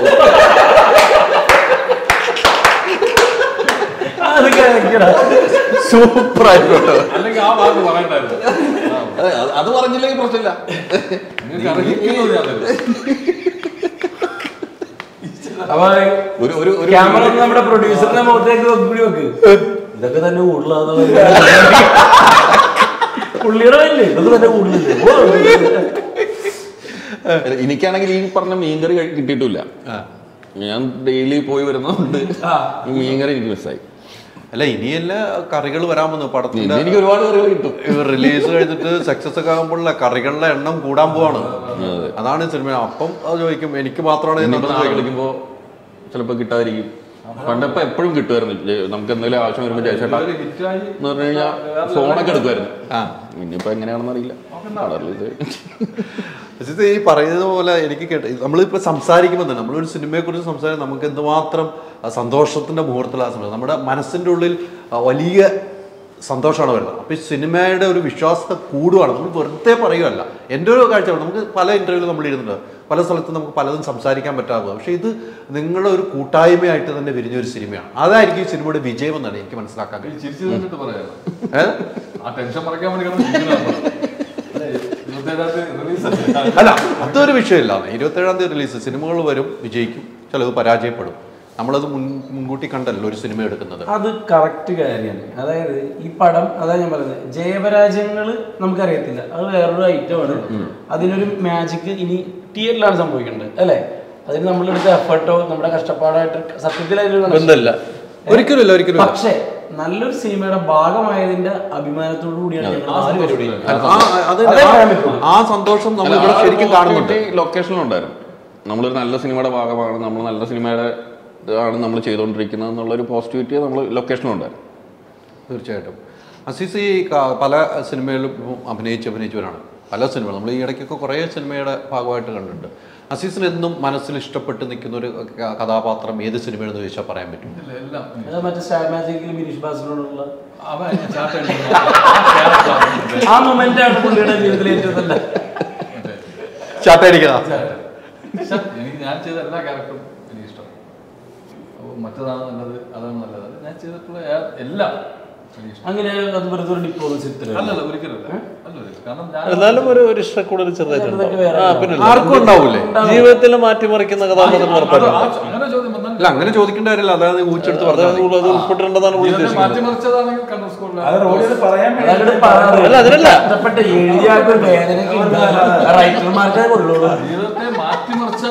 അത് കാണിക്കടാ. സൂപ്പർ ആയിക്കോട്ടെ അല്ലെങ്കിൽ ആ വാക്ക് പറയണ്ടായിരുന്നു അതെ, അത് അത് പറഞ്ഞില്ലെങ്കിൽ പ്രശ്നമില്ല നിങ്ങൾക്ക് അർഹിക്കുന്നത് ഞാൻ തരും അപ്പൊ ഒരു ഒരു ഒരു ക്യാമറ ഒന്ന് നമ്മുടെ പ്രൊഡ്യൂസറിന്റെ മുഖത്തേക്ക് വെക്കുകൂടി വെക്ക് ഇതൊക്കെ തന്നെ കൂടുതലാന്ന് പുള്ളിയുടെ ഇല്ലേ ഇതൊക്കെ തന്നെ കൂടുതലല്ലേ ഓ, എനിക്കാണെങ്കിൽ ഈ പറഞ്ഞ മീൻകറി കഴി- കിട്ടിയിട്ടില്ല ഞാൻ ഡെയിലി പോയി വരുന്നതുകൊണ്ട് ഈ മീൻകറി എനിക്ക് മിസ്സായി അല്ല ഇനിയല്ല കറികൾ വരാൻ വന്നു ഇനി പടത്തിന്റെ എനിക്ക് ഒരുപാട് കറികൾ കിട്ടും ഇവർ റിലീസ് കഴിഞ്ഞിട്ട് സക്സസ് ഒക്കെ ആകുമ്പോഴുള്ള കറികളുടെ എണ്ണം കൂടാൻ പോവാണ് അതാണ് സിനിമ അപ്പം അത് ചോദിക്കും എനിക്ക് മാത്രമാണ് ഇനിയിപ്പോ ഇതിനകത്ത് നാളെ ചോദിക്കുന്നത്. വിളിക്കുമ്പോ ചിലപ്പോ കിട്ടാതിരിക്കും പണ്ടപ്പോ എപ്പോഴും കിട്ടുമായിരുന്നു ജെ- നമുക്ക് എന്തെങ്കിലും ആവശ്യം വരുമ്പോ ജയചേട്ടാ ഒരു ഹിറ്റായി എന്ന് പറഞ്ഞു കഴിഞ്ഞാൽ ഫോണൊക്കെ എടുക്കുമായിരുന്നു ആ ഇനിയിപ്പോ എങ്ങനെയാണെന്ന് അറിയില്ല പടം release ആയി. അജിത്ത് ഈ പറയുന്നത് പോലെ എനിക്ക് കേട്ട നമ്മളിപ്പോൾ സംസാരിക്കുമ്പോൾ തന്നെ നമ്മളൊരു സിനിമയെക്കുറിച്ച് സംസാരിക്കും നമുക്ക് എന്തുമാത്രം ആ, സന്തോഷത്തിന്റെ മുഹൂർത്തത്തിലാണ് സംസാരിക്കുന്നത് നമ്മുടെ മനസ്സിൻ്റെ ഉള്ളിൽ ആ, വലിയ സന്തോഷമാണ് വരുന്നത് അപ്പോൾ ഈ സിനിമയുടെ ഒരു വിശ്വാസത്തെ കൂടുകയാണ് നമ്മൾ വെറുതെ പറയുകയല്ല എൻ്റെ ഒരു കാഴ്ച നമുക്ക് പല ഇൻ്റർവ്യൂവിൽ നമ്മൾ ഇരുന്നുണ്ട് പല സ്ഥലത്തും നമുക്ക് പലതും സംസാരിക്കാൻ പറ്റാതെ പക്ഷേ ഇത് നിങ്ങളുടെ ഒരു കൂട്ടായ്മയായിട്ട് തന്നെ വിരിഞ്ഞ ഒരു സിനിമയാണ് അതായിരിക്കും ഈ സിനിമയുടെ വിജയം എന്നാണ് എനിക്ക് മനസ്സിലാക്കാൻ ഈ കഴിയും ചിരിച്ചു നിന്നിട്ട് പറയാം ഏഹ്? ആ ടെൻഷൻ മറക്കാൻ വേണ്ടി കിടന്ന് ചിരിക്കുന്നതാണ്. അല്ലേ, ഇരുപത്തേഴാം തീയതി release അല്ലേ? അല്ല അതൊരു വിഷയമില്ല ഇരുപത്തേഴാം തീയതി റിലീസ് സിനിമകൾ വരും വിജയിക്കും ചിലത് പരാജയപ്പെടും നമ്മളത് മുൻ മുൻകൂട്ടി കണ്ടല്ലോ ഒരു സിനിമ എടുക്കുന്നത് അത് കറക്റ്റ് കാര്യമാണ് അതായത് ഈ പടം അതാ ഞാൻ പറയുന്നത് ജയപരാജയങ്ങൾ നമുക്കറിയത്തില്ല അത് വേറൊരു ഐറ്റമാണ് അതിനൊരു മാജിക് ഇനി തിയേറ്ററിലാണ് സംഭവിക്കേണ്ടത് അല്ലേ അതിന് നമ്മളെടുത്ത എഫർട്ടോ നമ്മുടെ കഷ്ടപ്പാടായിട്ട് സത്യത്തിൽ അതിലൊരു connection ബന്ധമില്ല ഒരിക്കലും ഇല്ല ഒരിക്കലും ഇല്ല. പക്ഷേ നല്ലൊരു സിനിമയുടെ ഭാഗമായതിന്റെ അഭിമാനത്തോടു കൂടിയാണ് ഞങ്ങൾ നാല് പേരും ഇവിടെ ഇരിക്കുന്നത്. ആ, അത് അതേ ആ- പറയാൻ പറ്റുള്ളൂ. ആ സന്തോഷം നമ്മൾ അല്ല, ഇവിടെ ആ ശരിക്കും കാണുന്നുണ്ട് ലൊക്കേഷനിലുണ്ടായിരുന്നു നമ്മളൊരു നല്ല സിനിമയുടെ ഭാഗമാണ് നമ്മൾ നല്ല സിനിമയുടെ ആണ് നമ്മൾ ചെയ്തുകൊണ്ടിരിക്കുന്നത് എന്നുള്ളൊരു പോസിറ്റിവിറ്റി നമ്മൾ ലൊക്കേഷനിലുണ്ടായിരുന്നു തീർച്ചയായിട്ടും അസീസ് ഈ ക- പല സിനിമയിലും ഇപ്പം അഭിനയിച്ച് അഭിനയിച്ചവരാണ് പല സിനിമകൾ നമ്മൾ ഈ ഇടയ്ക്കൊക്കെ കുറേ സിനിമയുടെ ഭാഗമായിട്ട് കണ്ടിട്ടുണ്ട് അസീസിന് എന്നും മനസ്സിൽ ഇഷ്ടപ്പെട്ട് നിൽക്കുന്ന ഒരു ക- കഥാപാത്രം ഏത് സിനിമയാണെന്ന് ചോദിച്ചാൽ പറയാൻ പറ്റും ഇല്ല, എല്ലാം അത് മറ്റേ സ്റ്റാർ മാജിക്കിൽ ബിനീഷ് ബാസിനോടുള്ള അവൻ ചാട്ട അടിക്കുന്ന ആ character ആണ് മറ്റേ ആ മൊമെന്റ് ആണ് പുള്ളിയുടെ ജീവിതത്തിൽ ഏറ്റവും നല്ല ചാട്ടയടിക്കതാ ശ്ശെ, എനിക്ക് ഞാൻ ചെയ്ത എല്ലാ ക്യാരക്ടറും എനിക്ക് ഇഷ്ടം അപ്പോൾ മറ്റേതാണ് നല്ലത് അതാണ് നല്ലത് അത് ഞാൻ ചെയ്തിട്ടുള്ള ഏ- എല്ലാം എനിക്ക് ഇഷ്ടം അങ്ങനെ അത് വെറുതെ ഒരു ഡിപ്പോസിറ്റ് ചിത്രം അല്ലല്ല ഒരിക്കലും അല്ല അല്ല കാരണം ഞാൻ എന്നാലും ഒരു ഒരു ഇഷ്ടക്കൂടൽ ചെറുതായിട്ടുണ്ട് ചെറുതൊക്കെ വേറെ ആ പിന്നെ ആർക്കും ഉണ്ടാവൂലേ ജീവിതത്തിൽ മാറ്റിമറിക്കുന്ന കഥാപാത്രം അത് ഉറപ്പായിട്ടുണ്ട് ആ- അങ്ങനെ ചോദ്യം വന്നാൽ അല്ല അങ്ങനെ ചോദിക്കേണ്ട കാര്യമില്ല അതായത് ഊച്ചെടുത്ത് അത് പറഞ്ഞാൽ മതി. അത് ഉൾപ്പെട്ടിട്ടുണ്ടെന്നാണ് പുള്ളി ജീവിതത്തെ ഉദ്ദേശിക്കുന്നത് മാറ്റിമറിച്ചതാണെങ്കിൽ കണ്ണൂർ സ്കൂളിൽ അത് റോഡിൽ പറയാൻ അതങ്ങട് പറയാതെ അല്ല, അതിനല്ല. കഷ്ടപ്പെട്ട് എഴുതിയ ആൾക്ക് വേദനയ്ക്ക് റൈറ്റർമാർക്കേ കൊള്ളുള്ളൂ ജീവിതത്തെ മാറ്റിമറിച്ച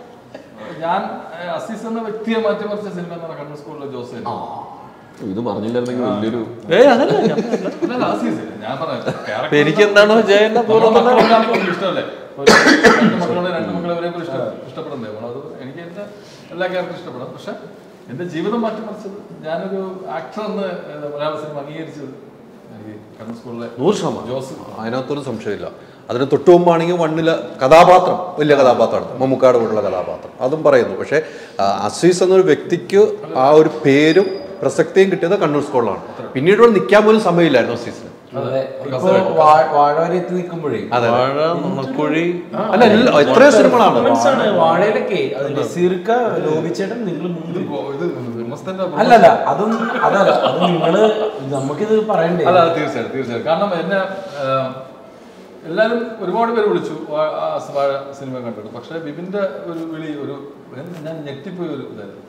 ഞാൻ ഏഹ്, അസീസ് എന്ന വ്യക്തിയെ മാറ്റിമറിച്ച സിനിമ എന്നാണ് കണ്ണൂർ സ്കൂളിലെ ജോസ് ഇത് പറഞ്ഞില്ലായിരുന്നെങ്കിൽ വലിയൊരു ഏയ് അതല്ല ഞാൻ അല്ലല്ല അസീസ് ഞാൻ പറയാം അപ്പൊ എനിക്ക് എന്താണോ ജയന്റെ പോലെ നമ്മുടെ തന്നെ മക്കളെല്ലാവർക്കും ഇഷ്ടമല്ലേ ഒരു രണ്ട് മക്കളെ രണ്ട് മക്കളെ ഒരേപോലെ ഇഷ്ടം ഇഷ്ടപ്പെടുന്നേ അത് എനിക്ക് എന്റെ എല്ലാ ക്യാരക്ടറും ഇഷ്ടപ്പെടാം പക്ഷെ എന്റെ ജീവിതം മാറ്റിമറിച്ചത് ഞാനൊരു ആക്ടർ എന്ന് ഏഹ്, മലയാള സിനിമ അംഗീകരിച്ചത് എനിക്ക് കണ്ണൂർ സ്കൂളിലെ നൂറ് ശതമാനം ജോസ് അതിനകത്തൊരു സംശയമില്ല അതിന് തൊട്ടു മുമ്പാണെങ്കിൽ വണ്ണിലെ കഥാപാത്രം വലിയ കഥാപാത്രമാണ് മമ്മൂക്കാട് പോലുള്ള കഥാപാത്രം അതും പറയുന്നു പക്ഷേ ആ, അസീസ് എന്നൊരു വ്യക്തിക്ക് ആ ഒരു പേരും പ്രസക്തിയും കിട്ടിയത് കണ്ണൂർ സ്കൂളിലാണ് പിന്നീട് ഇവിടെ നിൽക്കാൻ പോലും സമയമില്ലായിരുന്നു അസീസിന് അതെ ഇപ്പൊ വാ- വാഴ വരെ എത്തി നിൽക്കുമ്പോഴേ വാഴ നുണക്കുഴി അല്ല എല്ലാ- എത്രയോ സിനിമകളാണ് ആണ് വാഴയിലൊക്കെ അത് നസീർക്ക ലോപിച്ചേട്ടൻ നിങ്ങൾ മുമ്പ് ഇത് വിമർശന്റെ അല്ലല്ല അതൊന്നും അതല്ല അത് നിങ്ങള് നമുക്കിത് പറയണ്ടേ അല്ല അത് തീർച്ചയായിട്ടും തീർച്ചയായിട്ടും കാരണം എന്നെ ആഹ്, എല്ലാവരും ഒരുപാട് പേര് വിളിച്ചു വാ- ആ വാഴ സിനിമ കണ്ടിട്ട് പക്ഷെ ബിബിന്റെ ഒരു വിളി ഒരു ഞാൻ ഞെട്ടിപ്പോയി ഒരു ഇതായിരുന്നു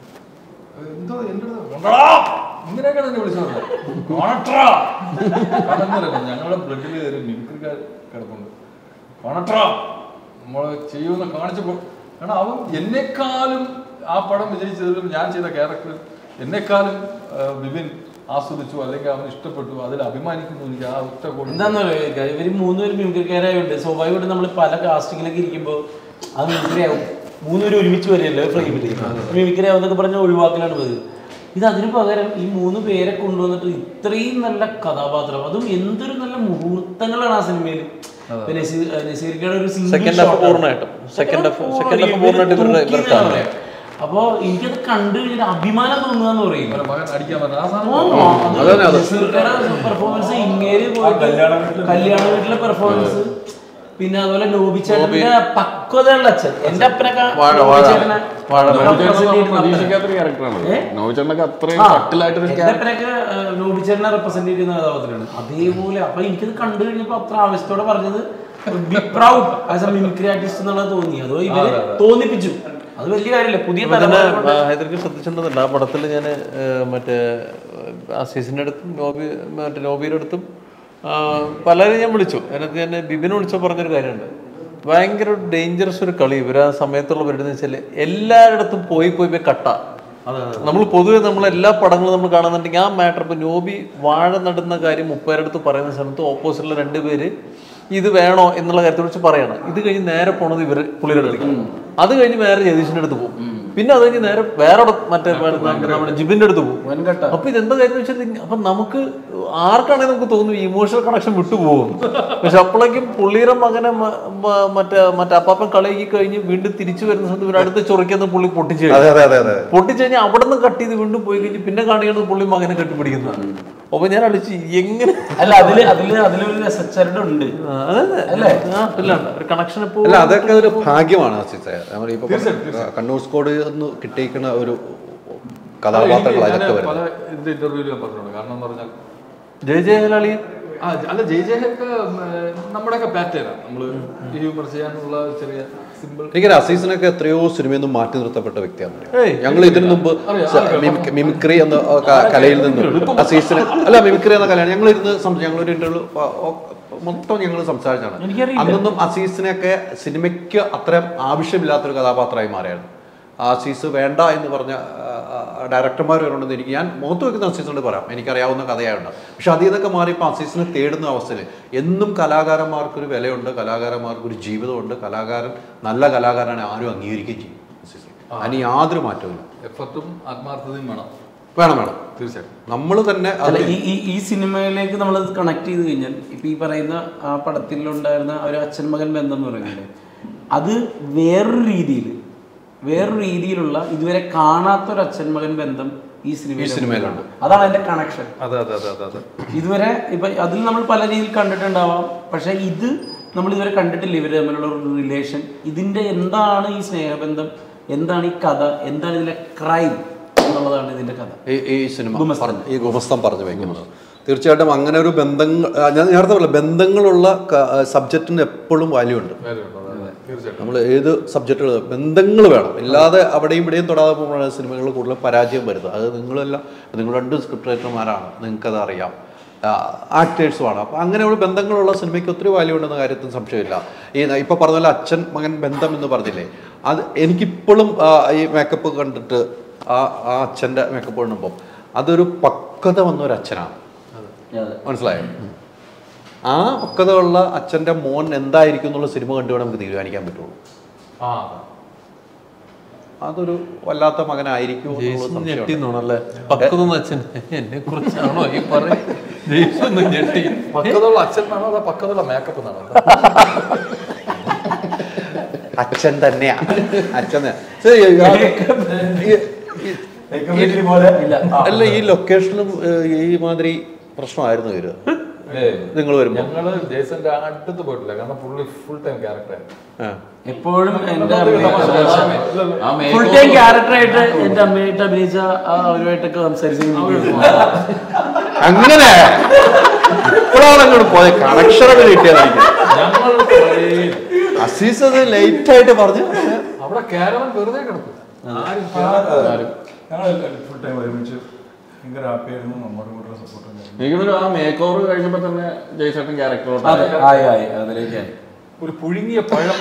എന്തോ എൻ്റെ അടുത്ത് "കൊണ്ടടാ!" ഇങ്ങനെയൊക്കെയാണ് എന്നെ വിളിച്ചത് "കോണട്രാ!" കാരണം എന്താ അറിയോ? ഞങ്ങളുടെ ബ്ലഡിൽ ഒരു മിമിക്രിക്കാർ കിടപ്പുണ്ട് കോണട്രാ നമ്മൾ ചെയ്യുമെന്ന് കാണിച്ചപ്പോൾ കാരണം അവൻ എന്നെക്കാളും ആ പടം വിജയിച്ചതിലും ഞാൻ ചെയ്ത ക്യാരക്ടർ എന്നെക്കാളും ആ, ബിബിൻ ആസ്വദിച്ചു അല്ലെങ്കിൽ അവൻ ഇഷ്ടപ്പെട്ടു അതിൽ അഭിമാനിക്കുന്നു എനിക്ക് ആ ഒറ്റ ഗോൾ എന്താന്ന് പറയുക ഇവര് മൂന്നുപേരും മിമിക്രിക്കാരായോണ്ട് സ്വാഭാവികമായിട്ട് നമ്മൾ പല കാസ്റ്റിങ്ങിലൊക്കെ ഇരിക്കുമ്പോൾ അത് മിമിക്രി ആവും മൂന്നുപേരും ഒരുമിച്ച് വരികയല്ലോ ഫ്രെയിമിൽ മിമിക്രി ആവുന്നൊക്കെ പറഞ്ഞ ഒഴിവാക്കലാണ് പതിവ് ഇത് അതിന് പകരം ഈ മൂന്ന് പേരെ കൊണ്ടുവന്നിട്ട് ഇത്രയും നല്ല കഥാപാത്രം അതും എന്തൊരു നല്ല മുഹൂർത്തങ്ങളാണ് ആ സിനിമയിൽ ഇപ്പൊ നസീർ നസീർക്കയുടെ ഒരു single Second half shot ആണ്. പൂർണ്ണമായിട്ടും. Second half- Second half second half ഇവര് പൂർണ്ണമായിട്ട് ഇവരുടെ- തൂക്കി ഇവർക്കാണ്. എന്നാ പറയാ. അപ്പൊ എനിക്കത് കണ്ടു കഴിഞ്ഞാൽ അഭിമാനം തോന്നുക പറയും അവരെ മകൻ അടിക്കാൻ പറഞ്ഞ ആ സാധനം പെർഫോമൻസ് ഇങ്ങേര് പോയിട്ട് കല്യാണ വീട്ടില് കല്യാണ വീട്ടിലെ പെർഫോമൻസ് പിന്നെ അതുപോലെ നോബിച്ചേട്ടന്റെ പക്വതയുള്ള അച്ഛൻ എന്റെ അപ്പനൊക്കെ വാഴ, വാഴ. നോബിച്ചേട്ടനെ വാഴ. represent ചെയ്യുന്ന അപ്പനാ. പ്രതീക്ഷിക്കാത്തൊരു ക്യാരക്ടറാണ് ഏ? നോവിച്ചേട്ടനൊക്കെ അത്രയും ആ, കട്ടിലായിട്ടൊരു എന്റെ അപ്പനൊക്കെ നോബിച്ചേട്ടനെ റെപ്രസെന്റ് ചെയ്യുന്ന കഥാപാത്രമാണ് അതേപോലെ അപ്പൊ എനിക്കത് കണ്ടു കഴിഞ്ഞപ്പോ അത്ര ആവശ്യത്തോടെ പറഞ്ഞത് be proud as a mimicry artist എന്നുള്ളത് തോന്നി അതോ ഇവര് തോന്നിപ്പിച്ചു അത് വലിയ കാര്യമില്ല പുതിയ ഇപ്പൊ തന്നെ തലമുറ കൊണ്ട് ഹൈദർക്ക് ശ്രദ്ധിച്ചിട്ടുണ്ടെന്നില്ല ആ പടത്തിൽ ഞാൻ മറ്റേ അസീസിന്റെ അടുത്തും നോബി മറ്റേ നോബിയുടെ അടുത്തും ആ, പലരും ഞാൻ വിളിച്ചു അതിനകത്ത് ഞാൻ ബിബിനെ വിളിച്ചോ പറഞ്ഞൊരു കാര്യമുണ്ട് ഭയങ്കര ഡേഞ്ചറസ് ഒരു കളി ഇവർ ആ സമയത്തുള്ള പരിപാടി വെച്ചാൽ എല്ലായിടത്തും പോയി പോയി പോയി കട്ട നമ്മൾ പൊതുവെ നമ്മൾ എല്ലാ പടങ്ങളും നമ്മൾ കാണുന്നുണ്ടെങ്കിൽ ആ മാറ്റർ ഇപ്പൊ നോബി വാഴ നടുന്ന കാര്യം മുപ്പേരടുത്ത് പറയുന്ന സമയത്ത് ഓപ്പോസിറ്റിലെ രണ്ടുപേര് ഇത് വേണോ എന്നുള്ള കാര്യത്തെ കുറിച്ച് പറയണം ഇത് കഴിഞ്ഞ് നേരെ പോണത് ഇവർ പുള്ളിയുടെ അടുത്തേക്ക് അത് കഴിഞ്ഞ് വേറെ ജഗദീഷിന്റെ അടുത്ത് പോകും പിന്നെ അത് കഴിഞ്ഞ് നേരെ വേറെ അവിടെ മറ്റേ നമ്മുടെ നമ്മുടെ ജിബിന്റെ അടുത്ത് പോകും വൻകട്ട അപ്പൊ ഇതെന്താ കാര്യം വെച്ചാൽ അപ്പൊ നമുക്ക് ആർക്കാണെങ്കിൽ നമുക്ക് തോന്നും ഇമോഷണൽ കണക്ഷൻ വിട്ടുപോകും പക്ഷെ അപ്പോഴേക്കും പുള്ളിയുടെ മകനെ മ- മ- മറ്റേ മറ്റേ അപ്പാപ്പൻ കളിയാക്കി കഴിഞ്ഞ് വീണ്ടും തിരിച്ചു വരുന്ന സമയത്ത് ഇവർ അടുത്ത് ചൊറിക്കുന്ന പുള്ളി പൊട്ടിച്ചു അതെ അതെ അതെ അതെ പൊട്ടിച്ചു കഴിഞ്ഞാൽ അവിടെ നിന്ന് കട്ട് ചെയ്ത് വീണ്ടും പോയി കഴിഞ്ഞ് പിന്നെ കാണിക്കുന്നത് പുള്ളി മകനെ കെട്ടിപ്പിടിക്കുന്നതാണ് അപ്പൊ ഞാൻ അടിച്ച് എങ്ങനെ അല്ല അതില് അതില് അതിലൊരു രസച്ചരട് ഉണ്ട് ആ, അതെ അതെ അല്ലേ? ആ, ഇല്ല ഒരു കണക്ഷൻ ഇപ്പോ അല്ല അതൊക്കെ ഒരു ഭാഗ്യമാണ് അസിത്തെ നമ്മൾ ഇപ്പൊ കണ്ണൂർ സ്കോഡ് നിന്ന് കിട്ടിയിരിക്കുന്ന ഒരു കഥാപാത്രങ്ങൾ ഞാൻ അതൊക്കെ പല വരുന്നത് ഇതിന്റെ ഇന്റർവ്യൂവിൽ ഞാൻ പറഞ്ഞിട്ടുണ്ട് കാരണം എന്ന് പറഞ്ഞാൽ ജയ ജയലാളി ആ അല്ല ജയ് ജയൊക്കെ നമ്മുടെയൊക്കെ പാറ്റേണാണ് നമ്മള് ഹ്യൂമർ ചെയ്യാനുള്ള ചെറിയ സിമ്പിൾ എനിക്ക് അസീസിനൊക്കെ എത്രയോ സിനിമയിൽ നിന്നും മാറ്റി നിർത്തപ്പെട്ട വ്യക്തിയാണ് ഏയ്. ഞങ്ങൾ ഇതിനു മുമ്പ് അറിയാം, സ- മിമിക്- മിമിക്രി എന്ന ആ, ക- കലയിൽ നിന്നും അസീസിന് അല്ല മിമിക്രി എന്ന കലയാണ് ഞങ്ങൾ ഇരുന്ന് സംസാരിച്ചു ഞങ്ങളൊരു ഇന്റർവ്യൂ മൊത്തം ഞങ്ങൾ സംസാരിച്ചാണ് എനിക്കറിയില്ല. അന്നൊന്നും അസീസിനെയൊക്കെ സിനിമയ്ക്ക് അത്രയും ആവശ്യമില്ലാത്തൊരു കഥാപാത്രമായി മാറിയാണ് അസീസ് വേണ്ട എന്ന് പറഞ്ഞ ഡയറക്ടർമാർ വരുന്നുണ്ടെന്ന് എനിക്ക് ഞാൻ മുഖത്ത് വെക്കുന്ന അസീസിനോട് പറയാം എനിക്കറിയാവുന്ന കഥയായുണ്ട് പക്ഷെ അതിൽ നിന്നൊക്കെ മാറി ഇപ്പം അസീസിനെ തേടുന്ന അവസ്ഥയിൽ എന്നും കലാകാരന്മാർക്കൊരു വിലയുണ്ട് കലാകാരന്മാർക്കൊരു ജീവിതമുണ്ട് കലാകാരൻ നല്ല കലാകാരനെ ആരും അംഗീകരിക്കുകയും ചെയ്യും അസീസിനെ അതിന് യാതൊരു മാറ്റവും എഫർട്ടും ആത്മാർത്ഥതയും വേണം വേണം വേണം തീർച്ചയായിട്ടും നമ്മൾ തന്നെ അല്ല അത് ഈ ഈ ഈ സിനിമയിലേക്ക് നമ്മൾ കണക്ട് ചെയ്ത് കഴിഞ്ഞാൽ ഇപ്പൊ ഈ പറയുന്ന ആ പടത്തിലുണ്ടായിരുന്ന ഒരു അച്ഛൻ മകൻ ബന്ധം എന്ന് പറയുന്നില്ലേ അത് വേറൊരു രീതിയിൽ വേറൊരു രീതിയിലുള്ള ഇതുവരെ കാണാത്തൊരു അച്ഛൻ മകൻ ബന്ധം ഈ സിനിമയിൽ സിനിമയിലുണ്ട്. അതാണ് അതിന്റെ കണക്ഷൻ അതെ അതെ അതെ അതെ അതെ ഇതുവരെ ഇപ്പൊ അതിൽ നമ്മൾ പല രീതിയിൽ കണ്ടിട്ടുണ്ടാവാം പക്ഷെ ഇത് നമ്മൾ ഇതുവരെ കണ്ടിട്ടില്ല ഇവർ തമ്മിലുള്ള ഒരു റിലേഷൻ ഇതിന്റെ എന്താണ് ഈ സ്നേഹബന്ധം എന്താണ് ഈ കഥ എന്താണ് ഇതിലെ ക്രൈം എന്നുള്ളതാണ് ഇതിന്റെ കഥ ഈ ഈ സിനിമ പറഞ്ഞ് ഈ ഗുമസ്തം പറഞ്ഞു വയ്ക്കുന്നത് തീർച്ചയായിട്ടും അങ്ങനെ ഒരു ബന്ധങ്ങൾ ആ, ഞാൻ നേരത്തെ പറഞ്ഞ ബന്ധങ്ങളുള്ള സബ്ജക്റ്റിന് എപ്പോഴും വാല്യൂ ഉണ്ട് കാര്യമുണ്ട് അതെ തീർച്ചയായിട്ടും നമ്മൾ ഏത് സബ്ജക്റ്റുകൾ ബന്ധങ്ങൾ വേണം ഇല്ലാതെ അവിടെയും ഇവിടെയും തൊടാതെ പോകുമ്പോഴാണ് സിനിമകൾ കൂടുതൽ പരാജയം വരുന്നത് അത് നിങ്ങളെല്ലാം നിങ്ങൾ രണ്ട് സ്ക്രിപ്റ്റ് റൈറ്റർമാരാണ് നിങ്ങൾക്കത് അറിയാം ആക്ടേഴ്സുമാണ് അപ്പോൾ അങ്ങനെയുള്ള ബന്ധങ്ങളുള്ള സിനിമയ്ക്ക് ഒത്തിരി വാല്യൂ ഉണ്ടെന്ന കാര്യത്തിൽ സംശയമില്ല ഈ ഇപ്പോൾ പറഞ്ഞ പോലെ അച്ഛൻ മകൻ ബന്ധം എന്ന് പറഞ്ഞില്ലേ അത് എനിക്കിപ്പോഴും ആ, ഈ മേക്കപ്പ് കണ്ടിട്ട് ആ ആ അച്ഛൻ്റെ മേക്കപ്പ് കാണുമ്പോൾ അതൊരു പക്വത വന്ന ഒരു അച്ഛനാണ് മനസ്സിലായോ ആ പക്വതയുള്ള അച്ഛൻ്റെ മോൻ എന്തായിരിക്കും എന്നുള്ള സിനിമ കണ്ടുകൊണ്ട് നമുക്ക് തീരുമാനിക്കാൻ പറ്റുള്ളൂ ആ അതൊരു വല്ലാത്ത മകനായിരിക്കും ജെയ്സൺ ഞെട്ടിന്നോണല്ലേ പക്വത അച്ഛൻ എന്നെ കുറിച്ചാണോ ഈ പറയും ജെയ്സൺ ഒന്ന് ഞെട്ടി പക്വതുള്ള അച്ഛൻ എന്നാണോ അതോ പക്വതുള്ള മേക്കപ്പ് എന്നാണോ അച്ഛൻ തന്നെയാ അച്ഛൻ തന്നെ. ശരി, ആ, ഈ- ഈ- പോലെ അല്ല ഈ ലൊക്കേഷനും ഈ മാതിരി പ്രശ്നമായിരുന്നു വരിക നിങ്ങൾ വരുമ്പോൾ ഞങ്ങള് ജേസന്റെ അടുത്ത് പോയിട്ടില്ല കാരണം പുള്ളി ഫുൾ ടൈം ക്യാരക്ടറായിരുന്നു ആ. എപ്പോഴും എന്റെ ആ ഫുൾ ടൈം ക്യാരക്ടറായിട്ട് എന്റെ അമ്മയായിട്ട് അഭിനയിച്ച ആ അവരുമായിട്ടൊക്കെ സംസാരിച്ചു അങ്ങനെ ഇപ്പോഴാണ് അങ്ങോട്ട് പോയത് കണക്ഷനൊക്കെ കിട്ടിയത് എനിക്ക് ഞങ്ങൾ കുറേ- അസീസ് അത് ലേറ്റ് ആയിട്ട് പറഞ്ഞു അവിടെ കാരവൻ വെറുതെ കിടക്കും ആരും ഞങ്ങൾ ഫുൾ ടൈം ഒരുമിച്ച് ഭയങ്കര ഹാപ്പി ആയിരുന്നു നമ്മുടെ കൂടെ സപ്പോർട്ട് ഉണ്ടായിരുന്നു എനിക്കൊരു ആ മേക്ക് ഓവർ കഴിഞ്ഞപ്പോ തന്നെ ജയ്സേട്ടൻ ക്യാരക്ടറോട്ട് അതെ ആയി ആയി അതിലേക്കായി ഒരു പുഴുങ്ങിയ പഴം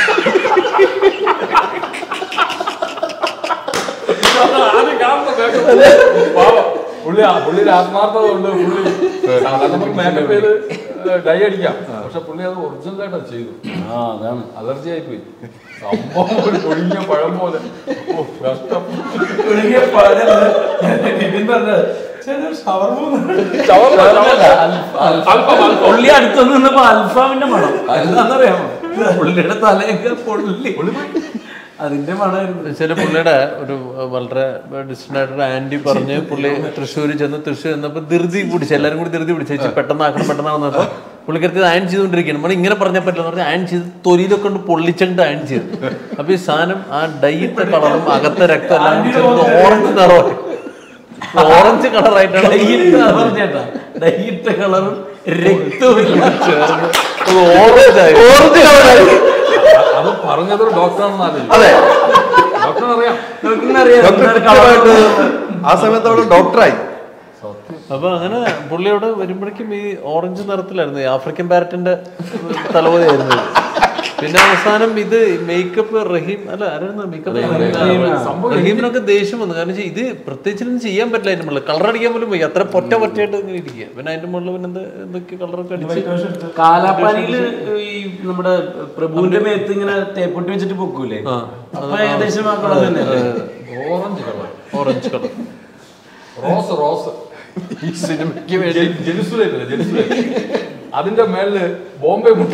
ആദ്യം കാണുന്ന makeup. പാവം. പുള്ളി ആ- പുള്ളിയുടെ ആത്മാർത്ഥത കൊണ്ട് പുള്ളി സാധാരണ നമുക്ക് മേക്കപ്പ് ചെയ്ത് ഡൈ അടിക്കാം പക്ഷെ പുള്ളി അത് ഒറിജിനൽ ആയിട്ട് അത് ചെയ്തു ആ അതാണ് അലർജി ആയി പോയി സംഭവം ഒരു പൊഴിഞ്ഞ പഴം പോലെ ഓ, കഷ്ടം നിതിൻ പറഞ്ഞത് പുള്ളി അടുത്തൊന്ന് നിന്നപ്പോ അൽഫാമിന്റെ മണം എന്താണെന്നറിയാമോ പുള്ളിയുടെ തലയൊക്കെ പൊള്ളി അതിന്റെ മണമായിരുന്നു ചില പുള്ളിയുടെ ഒരു വളരെ ഡിസ്റ്റന്റ് ആയിട്ടൊരു ആന്റി പറഞ്ഞ് പുള്ളി തൃശ്ശൂർ ചെന്ന് തൃശ്ശൂർ ചെന്നപ്പോ ധൃതി പിടിച്ച് എല്ലാരും കൂടി ധൃതി പിടിച്ച് ചേച്ചി പെട്ടെന്ന് ആക്കണം പെട്ടെന്ന് ആണെന്നപ്പോ പുള്ളിക്കടുത്ത് അയൺ ചെയ്തുകൊണ്ടിരിക്കുകയാണ് നമ്മൾ ഇങ്ങനെ പറഞ്ഞാൽ പറ്റില്ല എന്ന് പറഞ്ഞാൽ അയൺ ചെയ്ത് തൊലിയിലൊക്കെ കൊണ്ട് പൊള്ളിച്ചങ്ങട്ട് അയൺ ചെയ്തു അപ്പൊ ഈ സാധനം ആ ഡൈത്തെ കളറും അകത്തെ രക്തം എല്ലാം ചേർന്ന് ഓറഞ്ച് നിറമായി ഓറഞ്ച് കളറായിട്ടാണ് പറഞ്ഞേട്ടാ ഡൈറ്റ കളറും രക്തവും ചേർന്ന് ഓറഞ്ച് ആയി ഓറഞ്ച് കളറായി അത് പറഞ്ഞതൊരു ഡോക്ടറാണെന്ന് ആലോചിക്കും അതെ ഡോക്ടറിന് അറിയാം ഡോക്ടർ കൃത്യമായിട്ട് ആ സമയത്ത് അവിടെ ഡോക്ടറായി അപ്പൊ അങ്ങനെ പുള്ളി അവിടെ വരുമ്പോഴേക്കും ഈ ഓറഞ്ച് നിറത്തിലായിരുന്നു ഈ ആഫ്രിക്കൻ പാരറ്റിന്റെ തലവതയായിരുന്നു ഇത്. പിന്നെ അവസാനം ഇത് മേക്കപ്പ് റഹീം അല്ല ആരായിരുന്നു മേക്കപ്പ് റഹീമിനൊക്കെ ദേഷ്യം വന്നു കാരണം വെച്ചാൽ ഇത് പ്രത്യേകിച്ച് ഒന്നും ചെയ്യാൻ പറ്റില്ല അതിന്റെ മുകളിൽ കളർ അടിക്കാൻ പോലും പോയി അത്ര പൊറ്റ പൊറ്റയായിട്ട് ഇങ്ങനെ ഇരിക്കുക പിന്നെ അതിന്റെ മുകളിൽ പിന്നെ എന്താ എന്തൊക്കെ കളറൊക്കെ അടിച്ച് കാലാപ്പാനിയില് ഈ നമ്മുടെ പ്രഭുവിന്റെ മേത്ത് ഇങ്ങനെ തേപ്പൊട്ടി വെച്ചിട്ട് പൊക്കൂലേ അപ്പൊ ഏകദേശം ആ കളർ തന്നെ orange colour orange colour rose rose ഈ സിനിമയ്ക്ക് വേണ്ടി ജെനുസുലേറ്റ് ജെനുസുലേറ്റ് അതിന്റെ മേളില് ബോംബെ മുട്ട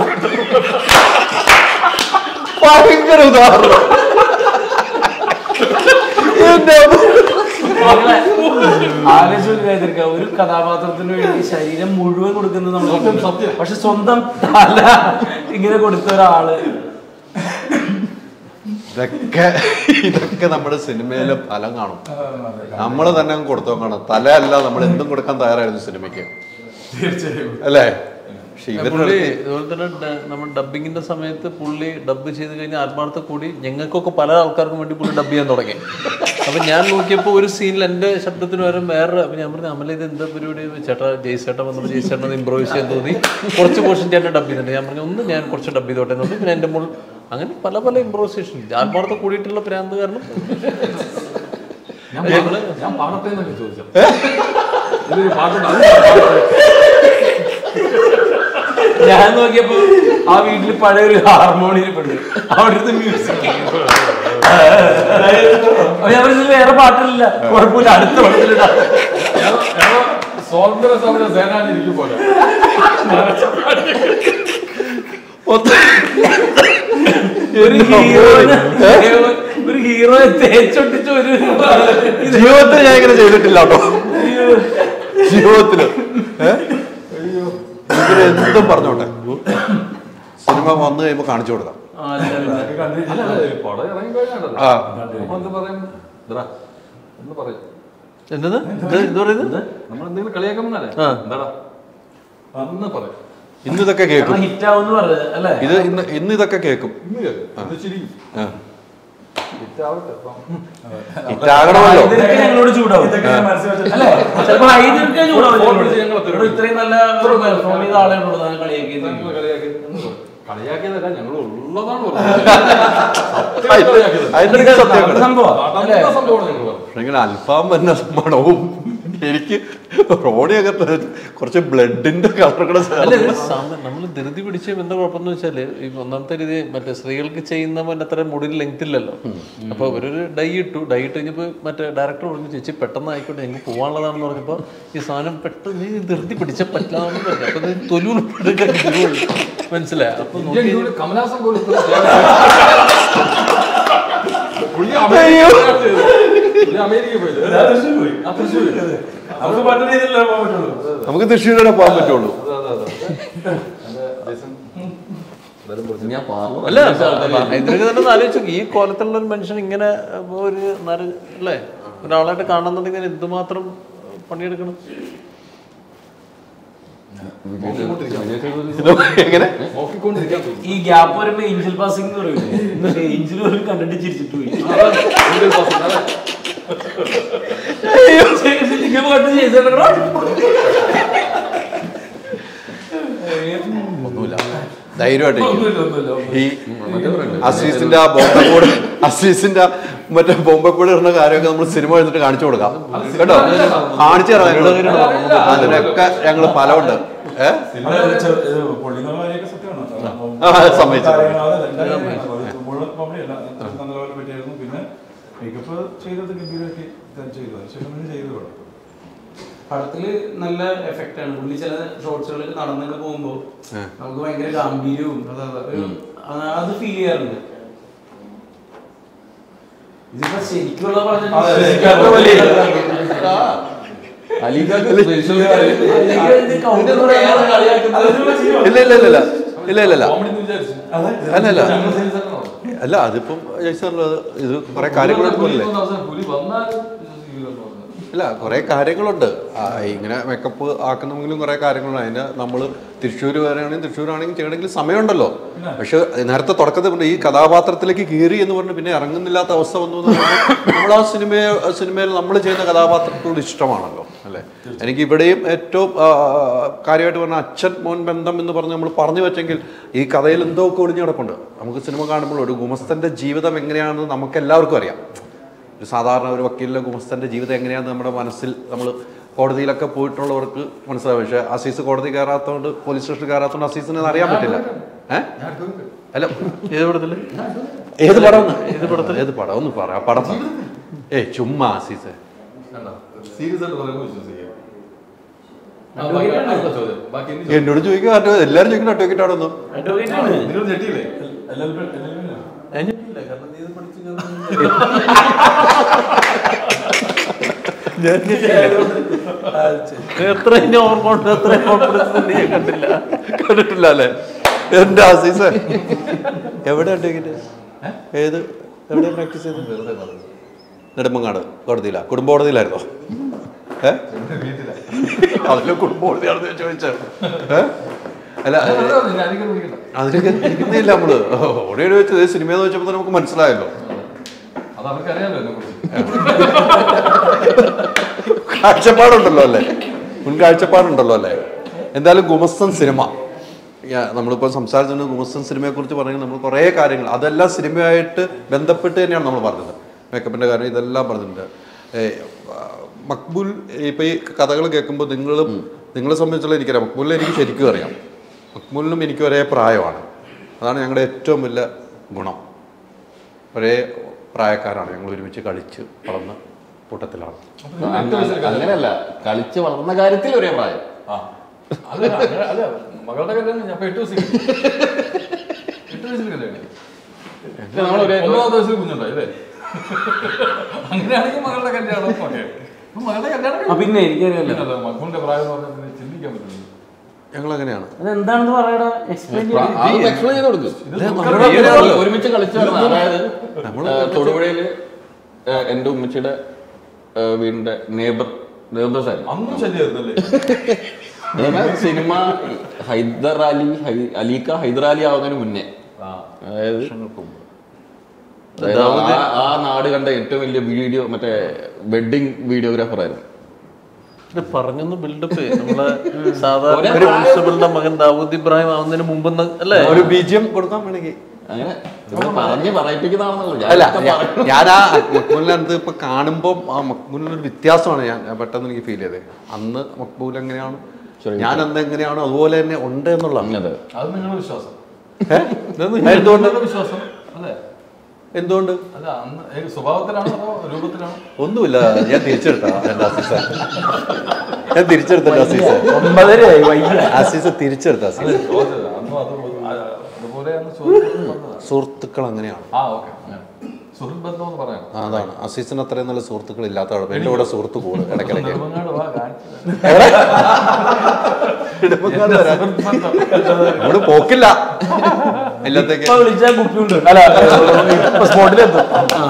ഭയങ്കര ഉദാഹരണം എന്റെ ആലോചിച്ച ഒരു കഥാപാത്രത്തിന് വേണ്ടി ശരീരം മുഴുവൻ കൊടുക്കുന്നത് നമ്മൾ സത്യം പക്ഷെ സ്വന്തം തല ഇങ്ങനെ കൊടുത്ത ഒരാള് ഇതൊക്കെ ഇതൊക്കെ നമ്മുടെ സിനിമയിലെ ഫലം കാണും നമ്മൾ തന്നെ അങ്ങ് കൊടുത്തോ കാണും തല അല്ല നമ്മൾ എന്തും കൊടുക്കാൻ തയ്യാറായിരുന്നു സിനിമയ്ക്ക് അല്ലേ പക്ഷെ ഇവരുടെ പുള്ളി ഇതുപോലെ തന്നെ ഡ- നമ്മൾ ഡബിങ്ങിന്റെ സമയത്ത് പുള്ളി ഡബ് ചെയ്ത് കഴിഞ്ഞാൽ ആത്മാർത്ഥ കൂടി ഞങ്ങൾക്കൊക്കെ പല ആൾക്കാർക്കും വേണ്ടി പുള്ളി ഡബ് ചെയ്യാൻ തുടങ്ങി അപ്പൊ ഞാൻ നോക്കിയപ്പോൾ ഒരു സീനിൽ എന്റെ ശബ്ദത്തിന് പകരം വേറെ അപ്പൊ ഞാൻ പറഞ്ഞു അമല ഇത് എന്താ പരിപാടി ചേട്ടാ ജയ്സേട്ടൻ വന്നപ്പോൾ ജയ്സേട്ടൻ ഒന്ന് ഇമ്പ്രോവൈസ് ചെയ്യാൻ തോന്നി കുറച്ച് പോർഷൻ ചേട്ടൻ ഡബ് ചെയ്തിട്ടുണ്ട് ഞാൻ പറഞ്ഞു ഒന്ന് ഞാൻ കുറച്ച് ഡബ് ചെയ്തോട്ടെ എന്ന് പറഞ്ഞു പിന്നെ എന്റെ മുൾ അങ്ങനെ പല പല ഇമ്പ്രോവൈസേഷൻ ആത്മാർത്ഥ കൂടിയിട്ടുള്ള പ്രാന്ത് കാരണം ഞാൻ പാട- ഞാൻ പാടട്ടെ എന്നൊക്കെ ചോദിച്ചു ഇതൊരു പാട്ടുണ്ട് ഞാൻ നോക്കിയപ്പോ ആ വീട്ടിൽ പഴയ ഒരു ഹാർമോണിയം ഇരിപ്പുണ്ട് അവിടുത്തെ മ്യൂസിക് ഞാൻ പറഞ്ഞത് വേറെ പാട്ടില്ല കുഴപ്പമില്ല അടുത്ത പടത്തിലിടാം ഞങ്ങൾ സ്വാതന്ത്ര്യ സമര സേനാനി ഇരിക്കും പോലെ ഒരു ഹീറോനെ ഒരു ഹീറോയെ തേച്ചൊട്ടിച്ച ഒരു ഇത് ജീവിതത്തിൽ ഞാൻ ഇങ്ങനെ ചെയ്തിട്ടില്ല കേട്ടോ ജീവിതത്തില് ഏ? ഇവര് എന്തും പറഞ്ഞോട്ടെ സിനിമ വന്നു കഴിയുമ്പോ കാണിച്ചു കൊടുക്കാം ആ, അല്ല, അല്ല. അല്ല, അല്ല, ഈ പടം ഇറങ്ങി കഴിഞ്ഞാണല്ലോ ആ. നമ്മളെന്ത് പറയും ഇതാ, എന്ന് പറയും എന്നത് ഇത് ഇത് പറയുന്നത് നമ്മൾ എന്തെങ്കിലും കളിയാക്കുമ്പോഴല്ലേ എന്താടാ അന്ന് പറയും ഇന്ന് ഇതൊക്കെ കേൾക്കും ഹിറ്റ് ആവുമെന്ന് പറഞ്ഞത് അല്ലേ ഇത് ഇന്ന് ഇന്ന് ഇതൊക്കെ കേൾക്കും ഇന്ന് കേൾക്കും ഇത് ചിരിക്കും ആ. ഹിറ്റാവട്ടെ അപ്പം. ഹിറ്റാകണമല്ലോ ഇതൊക്കെ ഞങ്ങളോട് ചൂടാവും അല്ലേ ചിലപ്പോ ഹൈദർക്ക് ചൂടാവും ഫോൺ ഞങ്ങളോട്. വിളിച്ച് ഞങ്ങളെ ഇവിടെ ഇത്രയും നല്ല പെർഫോം ചെയ്ത ആളെ ഉള്ളൂ ഞാൻ കളിയാക്കിയത് ഞങ്ങൾ കളിയാക്കി എന്ന് പറയും. കളിയാക്കിയതല്ല ഞങ്ങൾ ഉള്ളതാണ് പറഞ്ഞത്. സത്യം കളിയാക്കിയത്. അതിന്റെ സത്യം സംഭവം അല്ലേ നടന്ന സംഭവമാണ് ഞങ്ങൾ പറഞ്ഞത്. പക്ഷെ ഇങ്ങനെ അൽഫാം വരുന്ന മണവും എനിക്ക് റോണിയൊക്കെ കുറച്ച് ബ്ലഡിന്റെ കളറുകളെ അല്ല ഇത് സമ- നമ്മള് ധൃതി പിടിച്ച എന്താ കുഴപ്പമെന്ന് വെച്ചാല് ഈ ഒന്നാമത്തെ രീതി മറ്റേ സ്ത്രീകൾക്ക് ചെയ്യുന്ന പോലെ അത്ര മുടിയിൽ ലെങ്ത് ഇല്ലല്ലോ അപ്പൊ അവരൊരു ഡൈ ഇട്ടു ഡൈ ഇട്ട് കഴിഞ്ഞപ്പോ മറ്റേ ഡയറക്ടർ പറഞ്ഞു ചേച്ചി പെട്ടെന്ന് ആയിക്കോട്ടെ ഞങ്ങൾക്ക് പോകാനുള്ളതാണെന്ന് പറഞ്ഞപ്പോ ഈ സാധനം പെട്ടെന്ന് ഈ ധൃതി പിടിച്ച പറ്റില്ലാന്ന് പറഞ്ഞു അപ്പൊ ഇത് തൊലു മനസ്സിലായി അപ്പൊ ഇന്ത്യൻ നോക്കി ടീമിൽ കമലഹാസൻ പോലും ഇത്ര ചെയ്യാൻ- പുള്ളി അമേരിക്ക പുള്ളി അമേരിക്ക പോയത് ആ, തൃശ്ശൂര്. നമുക്ക് പറ്റുന്ന രീതിയിലല്ലേ പോകാൻ പറ്റുള്ളൂ നമുക്ക് തൃശ്ശൂർ വരെ പോകാൻ പറ്റുള്ളൂ അതെ, അതെ, അതെ. അതെ, ജേസൺ, എന്തായാലും പൊളിച്ചു. ഞാൻ പാർലർ അല്ല ഇതിനൊക്കെ തന്നെ ഒന്ന് ആലോചിച്ചു ഈ കോലത്തിലുള്ള ഒരു മനുഷ്യൻ ഇങ്ങനെ ഒരു നര അല്ലേ ഒരാളായിട്ട് കാണുന്നുണ്ടെങ്കിൽ എന്തുമാത്രം പണിയെടുക്കണം എങ്ങനെ നോക്കിക്കൊണ്ടിരിക്കാൻ തോന്നുന്നു. ഈ ഗ്യാപ്പ് വരുമ്പോ ഏഞ്ചൽ പാസിംഗ് എന്ന് പറയൂലേ ഏഞ്ചൽ പോലും കണ്ടിട്ട് ചിരിച്ചിട്ട് പോയി ഇന്ത്യൻ പാസ്, അതെ. ഇങ്ങനെ പോയിട്ട് ചെയ്തിട്ടുണ്ടോ? ഒന്നുമില്ല ധൈര്യമായിട്ട് ഒന്നുമില്ല, ഒന്നുമില്ല. ഈ അസീസിന്റെ ആ ബോംബെക്കൂട് അസീസിന്റെ മറ്റേ ബോംബെക്കൂട് ഇടുന്ന കാര്യമൊക്കെ നമ്മൾ സിനിമ എടുത്തിട്ട് കാണിച്ചു കൊടുക്കാം കേട്ടോ കാണിച്ചു തരാം ഞങ്ങള്. അതിനൊക്കെ ഞങ്ങള് ഫലമുണ്ട് ഏഹ് പൊള്ളിന്നുള്ള കാര്യമൊക്കെ സത്യമാണ് അപ്പം ആ, സമ്മതിച്ചു. കാര്യങ്ങൾ അതല്ല, എൻ്റെ കാര്യമാണ്. അത് മുഴുവൻ comedy അല്ല. അത്യാവശ്യം നല്ല പോലെ പറ്റിയായിരുന്നു പിന്നെ മേക്കപ്പ് ചെയ്തത് ഗംഭീരമാക്കി ചെയ്തു അതിനുശേഷം പിന്നെ ചെയ്തു ഇവിടെ പടത്തില് നല്ല എഫക്റ്റ് ആണ് പുള്ളി ചില ഷോർട്സുകളിൽ നടന്നു പോകുമ്പോ നമുക്ക് ഭയങ്കര ഗാംഭീര്യവും ഒരു ആ- അത് ഫീൽ ചെയ്യാറുണ്ട് ഇതിപ്പോ ശരിക്കുള്ള അലിഖാക്ക് special കാര്യം. ഇല്ല ഇല്ല ഇല്ല ഇല്ല ഇല്ല ഇല്ല ഇല്ല കോമഡി എന്ന് വിചാരിച്ചു അല്ല അല്ല ജനറൽ സെയിൽസ് ആണോ? അല്ല അതിപ്പം ജയ്സറിൽ ഇത് കുറെ കാര്യങ്ങളുണ്ട് പുലി പോലെ വന്ന അവസാനം പുലി വന്നാലും വിശ്വസിക്കില്ലെന്ന് പറഞ്ഞു. ഇല്ല കുറേ കാര്യങ്ങളുണ്ട് ആ, ഇങ്ങനെ മേക്കപ്പ് ആക്കണമെങ്കിലും കുറേ കാര്യങ്ങളുണ്ട് അതിന് നമ്മൾ തൃശ്ശൂർ വരെയാണെങ്കിൽ തൃശ്ശൂരാണെങ്കിൽ ചെയ്യണമെങ്കിൽ സമയമുണ്ടല്ലോ പക്ഷെ നേരത്തെ തുടക്കത്തിൽ പറഞ്ഞ ഈ കഥാപാത്രത്തിലേക്ക് കീറി എന്ന് പറഞ്ഞ് പിന്നെ ഇറങ്ങുന്നില്ലാത്ത അവസ്ഥ വന്നു എന്ന് പറയുമ്പോൾ നമ്മൾ ആ സിനിമയെ സിനിമയിൽ നമ്മൾ ചെയ്യുന്ന കഥാപാത്രത്തോട് ഇഷ്ടമാണല്ലോ അല്ലേ എനിക്ക് ഇവിടെയും ഏറ്റവും ആ, കാര്യമായിട്ട് പറഞ്ഞ അച്ഛൻ മോൻ ബന്ധം എന്ന് പറഞ്ഞ് നമ്മൾ പറഞ്ഞു വെച്ചെങ്കിൽ ഈ കഥയിൽ എന്തോ ഒക്കെ ഒളിഞ്ഞു കിടപ്പുണ്ട് നമുക്ക് സിനിമ കാണുമ്പോൾ ഒരു ഗുമസ്തൻ്റെ ജീവിതം എങ്ങനെയാണെന്ന് നമുക്ക് എല്ലാവർക്കും അറിയാം ഒരു സാധാരണ ഒരു വക്കീലിലെ ഗുമസ്തൻ്റെ ജീവിതം എങ്ങനെയാണെന്ന് നമ്മുടെ മനസ്സിൽ നമ്മൾ കോടതിയിലൊക്കെ പോയിട്ടുള്ളവർക്ക് മനസ്സിലാവും പക്ഷേ അസീസ് കോടതി കയറാത്തതുകൊണ്ട് പോലീസ് സ്റ്റേഷനിൽ കയറാത്തതുകൊണ്ട് അസീസിനെ അത് അറിയാൻ പറ്റില്ല ഏഹ് അല്ല ഏത് പടത്തില് ഏത് പടം ഏത് പടത്തിൽ ഏത് പടം ഒന്ന് പറ ആ പടം പറ. ഏയ് ചുമ്മാ അസീസ് കണ്ടോ? സീരിയസ് ആയിട്ട് പറയുമ്പോൾ വിശ്വസിക്കുക ആ, ബാക്കി അടുത്ത ചോദ്യം. ബാക്കി ഇനി ചോദ്യം. എന്നോട് ചോദിക്കുക അറ്റോ എല്ലാവരും ചോദിക്കുന്ന അഡ്വക്കേറ്റ് ആണെന്നും നിങ്ങൾ ഞെട്ടിയില്ലേ LLB LLB യിലാ? എത്ര ഇനി ഓർമ്മ ഉണ്ട് എത്ര കോൺഫിഡൻസ് ഞാൻ കണ്ടില്ല കണ്ടിട്ടില്ല അല്ലേ എന്റെ അസീസ് എവിടെ അഡ്വക്കേറ്റ് ഏത് എവിടെ പ്രാക്ടീസ് ചെയ്തത് വെറുതെ പറഞ്ഞു നെടുമങ്ങാട് കോടതിയിലാ കുടുംബ കോടതിയിലായിരുന്നോ ഏ എന്റെ വീട്ടിലാ അതിലെ കുടുംബ കോടതിയാണെന്ന് ചോദിച്ചത് ഏ അല്ല അല്ല, വെറുതെ പറഞ്ഞു. ഞാൻ എനിക്കത് വിളിക്കണ്ട. അതിലൊക്കെ ഇരിക്കുന്നില്ല നമ്മള് ഓടിയോ ചോദിച്ചത് സിനിമയെന്ന് വെച്ചപ്പോൾ തന്നെ നമുക്ക് മനസ്സിലായല്ലോ അത് അവർക്കറിയാലോ എന്നെ കുറിച്ച് കാഴ്ചപ്പാടുണ്ടല്ലോ അല്ലേ മുൻ കാഴ്ചപ്പാടുണ്ടല്ലോ അല്ലേ എന്തായാലും ഗുമസ്തൻ സിനിമ യാ- നമ്മളിപ്പോൾ സംസാരിച്ചിട്ടുണ്ട് ഗുമസ്തൻ സിനിമയെ കുറിച്ച് പറയുന്നത് നമ്മൾ കുറേ കാര്യങ്ങൾ അതെല്ലാം സിനിമയായിട്ട് ബന്ധപ്പെട്ട് തന്നെയാണ് നമ്മൾ പറഞ്ഞത് മേക്കപ്പിൻ്റെ കാര്യം ഇതെല്ലാം പറഞ്ഞിട്ടുണ്ട് ഏ, ആ, മക്ബൂൽ ഇപ്പോൾ ഈ കഥകൾ കേൾക്കുമ്പോൾ നിങ്ങളും നിങ്ങളെ സംബന്ധിച്ചുള്ള എനിക്കറിയാം മക്ബൂലിനെ എനിക്ക് ശരിക്കും അറിയാം മക്ബൂലിനും എനിക്ക് ഒരേ പ്രായമാണ് അതാണ് ഞങ്ങളുടെ ഏറ്റവും വലിയ ഗുണം ഒരേ പ്രായക്കാരാണ് ഞങ്ങൾ ഒരുമിച്ച് കളിച്ച് വളർന്ന കൂട്ടത്തിലാണ് അങ്ങ- അങ്ങനെയല്ല കളിച്ച് വളർന്ന കാര്യത്തിൽ ഒരേ പ്രായം ആ അല്ല അങ്ങനെ- അല്ല മകളുടെ കല്യാണം ഞാൻ ഇപ്പൊ എട്ട് വയസ്സിൽ എട്ട് വയസ്സിൽ കല്യാണം പക്ഷെ നമ്മൾ ഒരേ ഒമ്പതാമത്തെ വയസ്സിൽ കുഞ്ഞുണ്ടായി അല്ലേ അങ്ങനെയാണെങ്കിൽ മകളുടെ കല്യാണം ഓക്കെ അപ്പൊ മകളുടെ കല്യാണം ആ, പിന്നെ എനിക്കറിയാലോ പിന്നല്ല, മക്കളുടെ പ്രായം എന്ന് പറഞ്ഞാൽ പിന്നെ ചിന്തിക്കാൻ പറ്റുന്നത് ഞങ്ങൾ അങ്ങനെയാണ് അതെന്താണെന്ന് പറയടാ എക്സ്പ്ലെയിൻ പ്രാ- അത് explain ചെയ്ത് കൊടുക്ക്. നമ്മള് ഏത് അങ്ങനെയാണല്ലോ. ഒരുമിച്ച് കളിച്ചു നടന്ന അതായത് ഏഹ്, തൊടുപുഴയില് ഏഹ്, എന്റെ ഉമ്മച്ചിയുടെ ഏഹ്, വീടിന്റെ നേബർ നേബേഴ്സ് ആയിരുന്നു അന്നും ശല്യമായിരുന്നല്ലേ അതായത് സിനിമ ഹൈദർ അലി ഹൈ- അലീക്ക ഹൈദർ അലി ആവുന്നതിന് മുന്നേ അതായത് അതായത് ആ- ആ നാട് കണ്ട ഏറ്റവും വലിയ വീഡിയോ മറ്റേ വെഡിങ് വീഡിയോഗ്രാഫർ ആയിരുന്നു ഇത് പറഞ്ഞൊന്ന് ബിൽഡപ്പ് നമ്മളെ സാധാരണ ഒരു പ്രിൻസിപ്പളിന്റെ മകൻ ദാവൂദ് ഇബ്രാഹിം ആവുന്നതിന് മുമ്പ് അല്ലേ ഒരു ബീജിയം കൊടുക്കാൻ വേണമെങ്കിൽ അങ്ങനെ ഇത് പറഞ്ഞ് പറയിപ്പിക്കുന്നതാണെന്നല്ലോ അല്ല ഞാൻ ഞാ- ഞാൻ ആ മക്ബൂലിനകത്ത് ഇപ്പൊ കാണുമ്പോൾ ആ മക്ബൂലിനൊരു വ്യത്യാസമാണ് ഞാൻ ഞാൻ പെട്ടെന്ന് എനിക്ക് ഫീൽ ചെയ്തത് അന്ന് മക്ബൂൽ എങ്ങനെയാണ് ഞാൻ അന്ന് എങ്ങനെയാണോ അതുപോലെ തന്നെ ഉണ്ട് എന്നുള്ളതാണ് അതെ അത് നിങ്ങളുടെ വിശ്വാസം ഏ? എന്തുകൊണ്ട് നിങ്ങളുടെ വിശ്വാസം അല്ലേ എന്തുകൊണ്ട് അല്ല അന്ന് ഏത് സ്വഭാവത്തിലാണോ അതോ രൂപത്തിലാണോ ഒന്നുമില്ല ഞാൻ തിരിച്ചെടുത്ത എന്റെ അസീസ ഞാൻ തിരിച്ചെടുത്ത എന്റെ അസീസ ഒമ്പതരയായി വൈകി അസീസ തിരിച്ചെടുത്ത അസീസ ചോദിച്ചത് അന്നും അത് ആ, അതുപോലെയാണ് ചോദിച്ചത് പറഞ്ഞത്. സുഹൃത്തുക്കൾ അങ്ങനെയാണ് ആ ഓക്കെ സുഹൃത്ത് ബന്ധം എന്ന് പറയാം ആ, അതാണ് അസീസിന് അത്രയും നല്ല സുഹൃത്തുക്കൾ ഇല്ലാത്ത ആളാണ് എന്റെ കൂടെ സുഹൃത്ത് കൂടും ഇടയ്ക്കിടയ്ക്ക് നെടുമങ്ങാട് വാ കാണിച്ചു ഇടമങ്ങാട് വരാൻ. നമ്മള് പോക്കില്ല എല്ലാത്തേക്ക് ഇപ്പൊ വിളിച്ചാൽ കുപ്പിയുണ്ട് അല്ല സ്പോട്ടിലെത്തും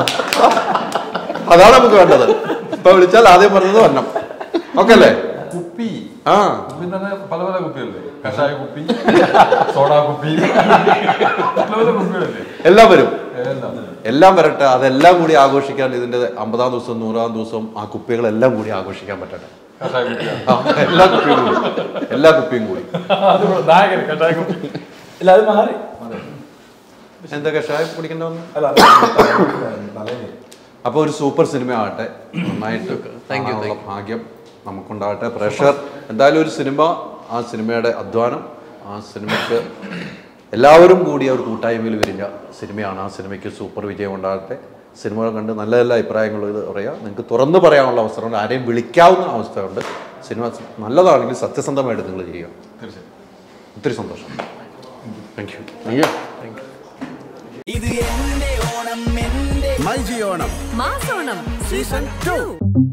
അതാണ് നമുക്ക് വേണ്ടത് ഇപ്പൊ വിളിച്ചാൽ ആദ്യം പറഞ്ഞത് വരണം ഓക്കെ അല്ലേ കുപ്പി ആ കുപ്പി തന്നെ പല പല കുപ്പിയല്ലേ കഷായ കുപ്പി സോഡാ കുപ്പി പല പല കുപ്പികളല്ലേ എല്ലാം വരും എല്ലാം എല്ലാം വരട്ടെ അതെല്ലാം കൂടി ആഘോഷിക്കാൻ ഇതിന്റെ അമ്പതാം ദിവസം നൂറാം ദിവസം ആ കുപ്പികളെല്ലാം കൂടി ആഘോഷിക്കാൻ പറ്റട്ടെ കഷായ കുപ്പി ആ, എല്ലാ കുപ്പിയും കൂടി എല്ലാ കുപ്പിയും കൂടി അത് നായകൻ കഷായ കുപ്പി ഇല്ല അത് മാറി എന്താ കഷായം കുടിക്കേണ്ട വന്നു അല്ല തലേന്ന് അപ്പോൾ ഒരു സൂപ്പർ സിനിമ ആവട്ടെ നന്നായിട്ട് കാണാനുള്ള ഭാഗ്യം നമുക്കുണ്ടാകട്ടെ പ്രഷർ എന്തായാലും ഒരു സിനിമ ആ സിനിമയുടെ അധ്വാനം ആ സിനിമയ്ക്ക് എല്ലാവരും കൂടി ഒരു കൂട്ടായ്മയിൽ വിരിഞ്ഞ സിനിമയാണ് ആ സിനിമയ്ക്ക് സൂപ്പർ വിജയം ഉണ്ടാകട്ടെ സിനിമകൾ കണ്ട് നല്ല നല്ല അഭിപ്രായങ്ങൾ ഇത് പറയാം നിങ്ങൾക്ക് തുറന്നു പറയാനുള്ള അവസരമുണ്ട് ആരെയും വിളിക്കാവുന്ന അവസ്ഥയുണ്ട് സിനിമ നല്ലതാണെങ്കിൽ സത്യസന്ധമായിട്ട് നിങ്ങൾ ചെയ്യുക തീർച്ചയായും ഒത്തിരി സന്തോഷം താങ്ക് യു താങ്ക് യു ഇത് എന്റെ ഓണം എന്റെ മൈജി ഓണം മാസോണം സീസൺ ടു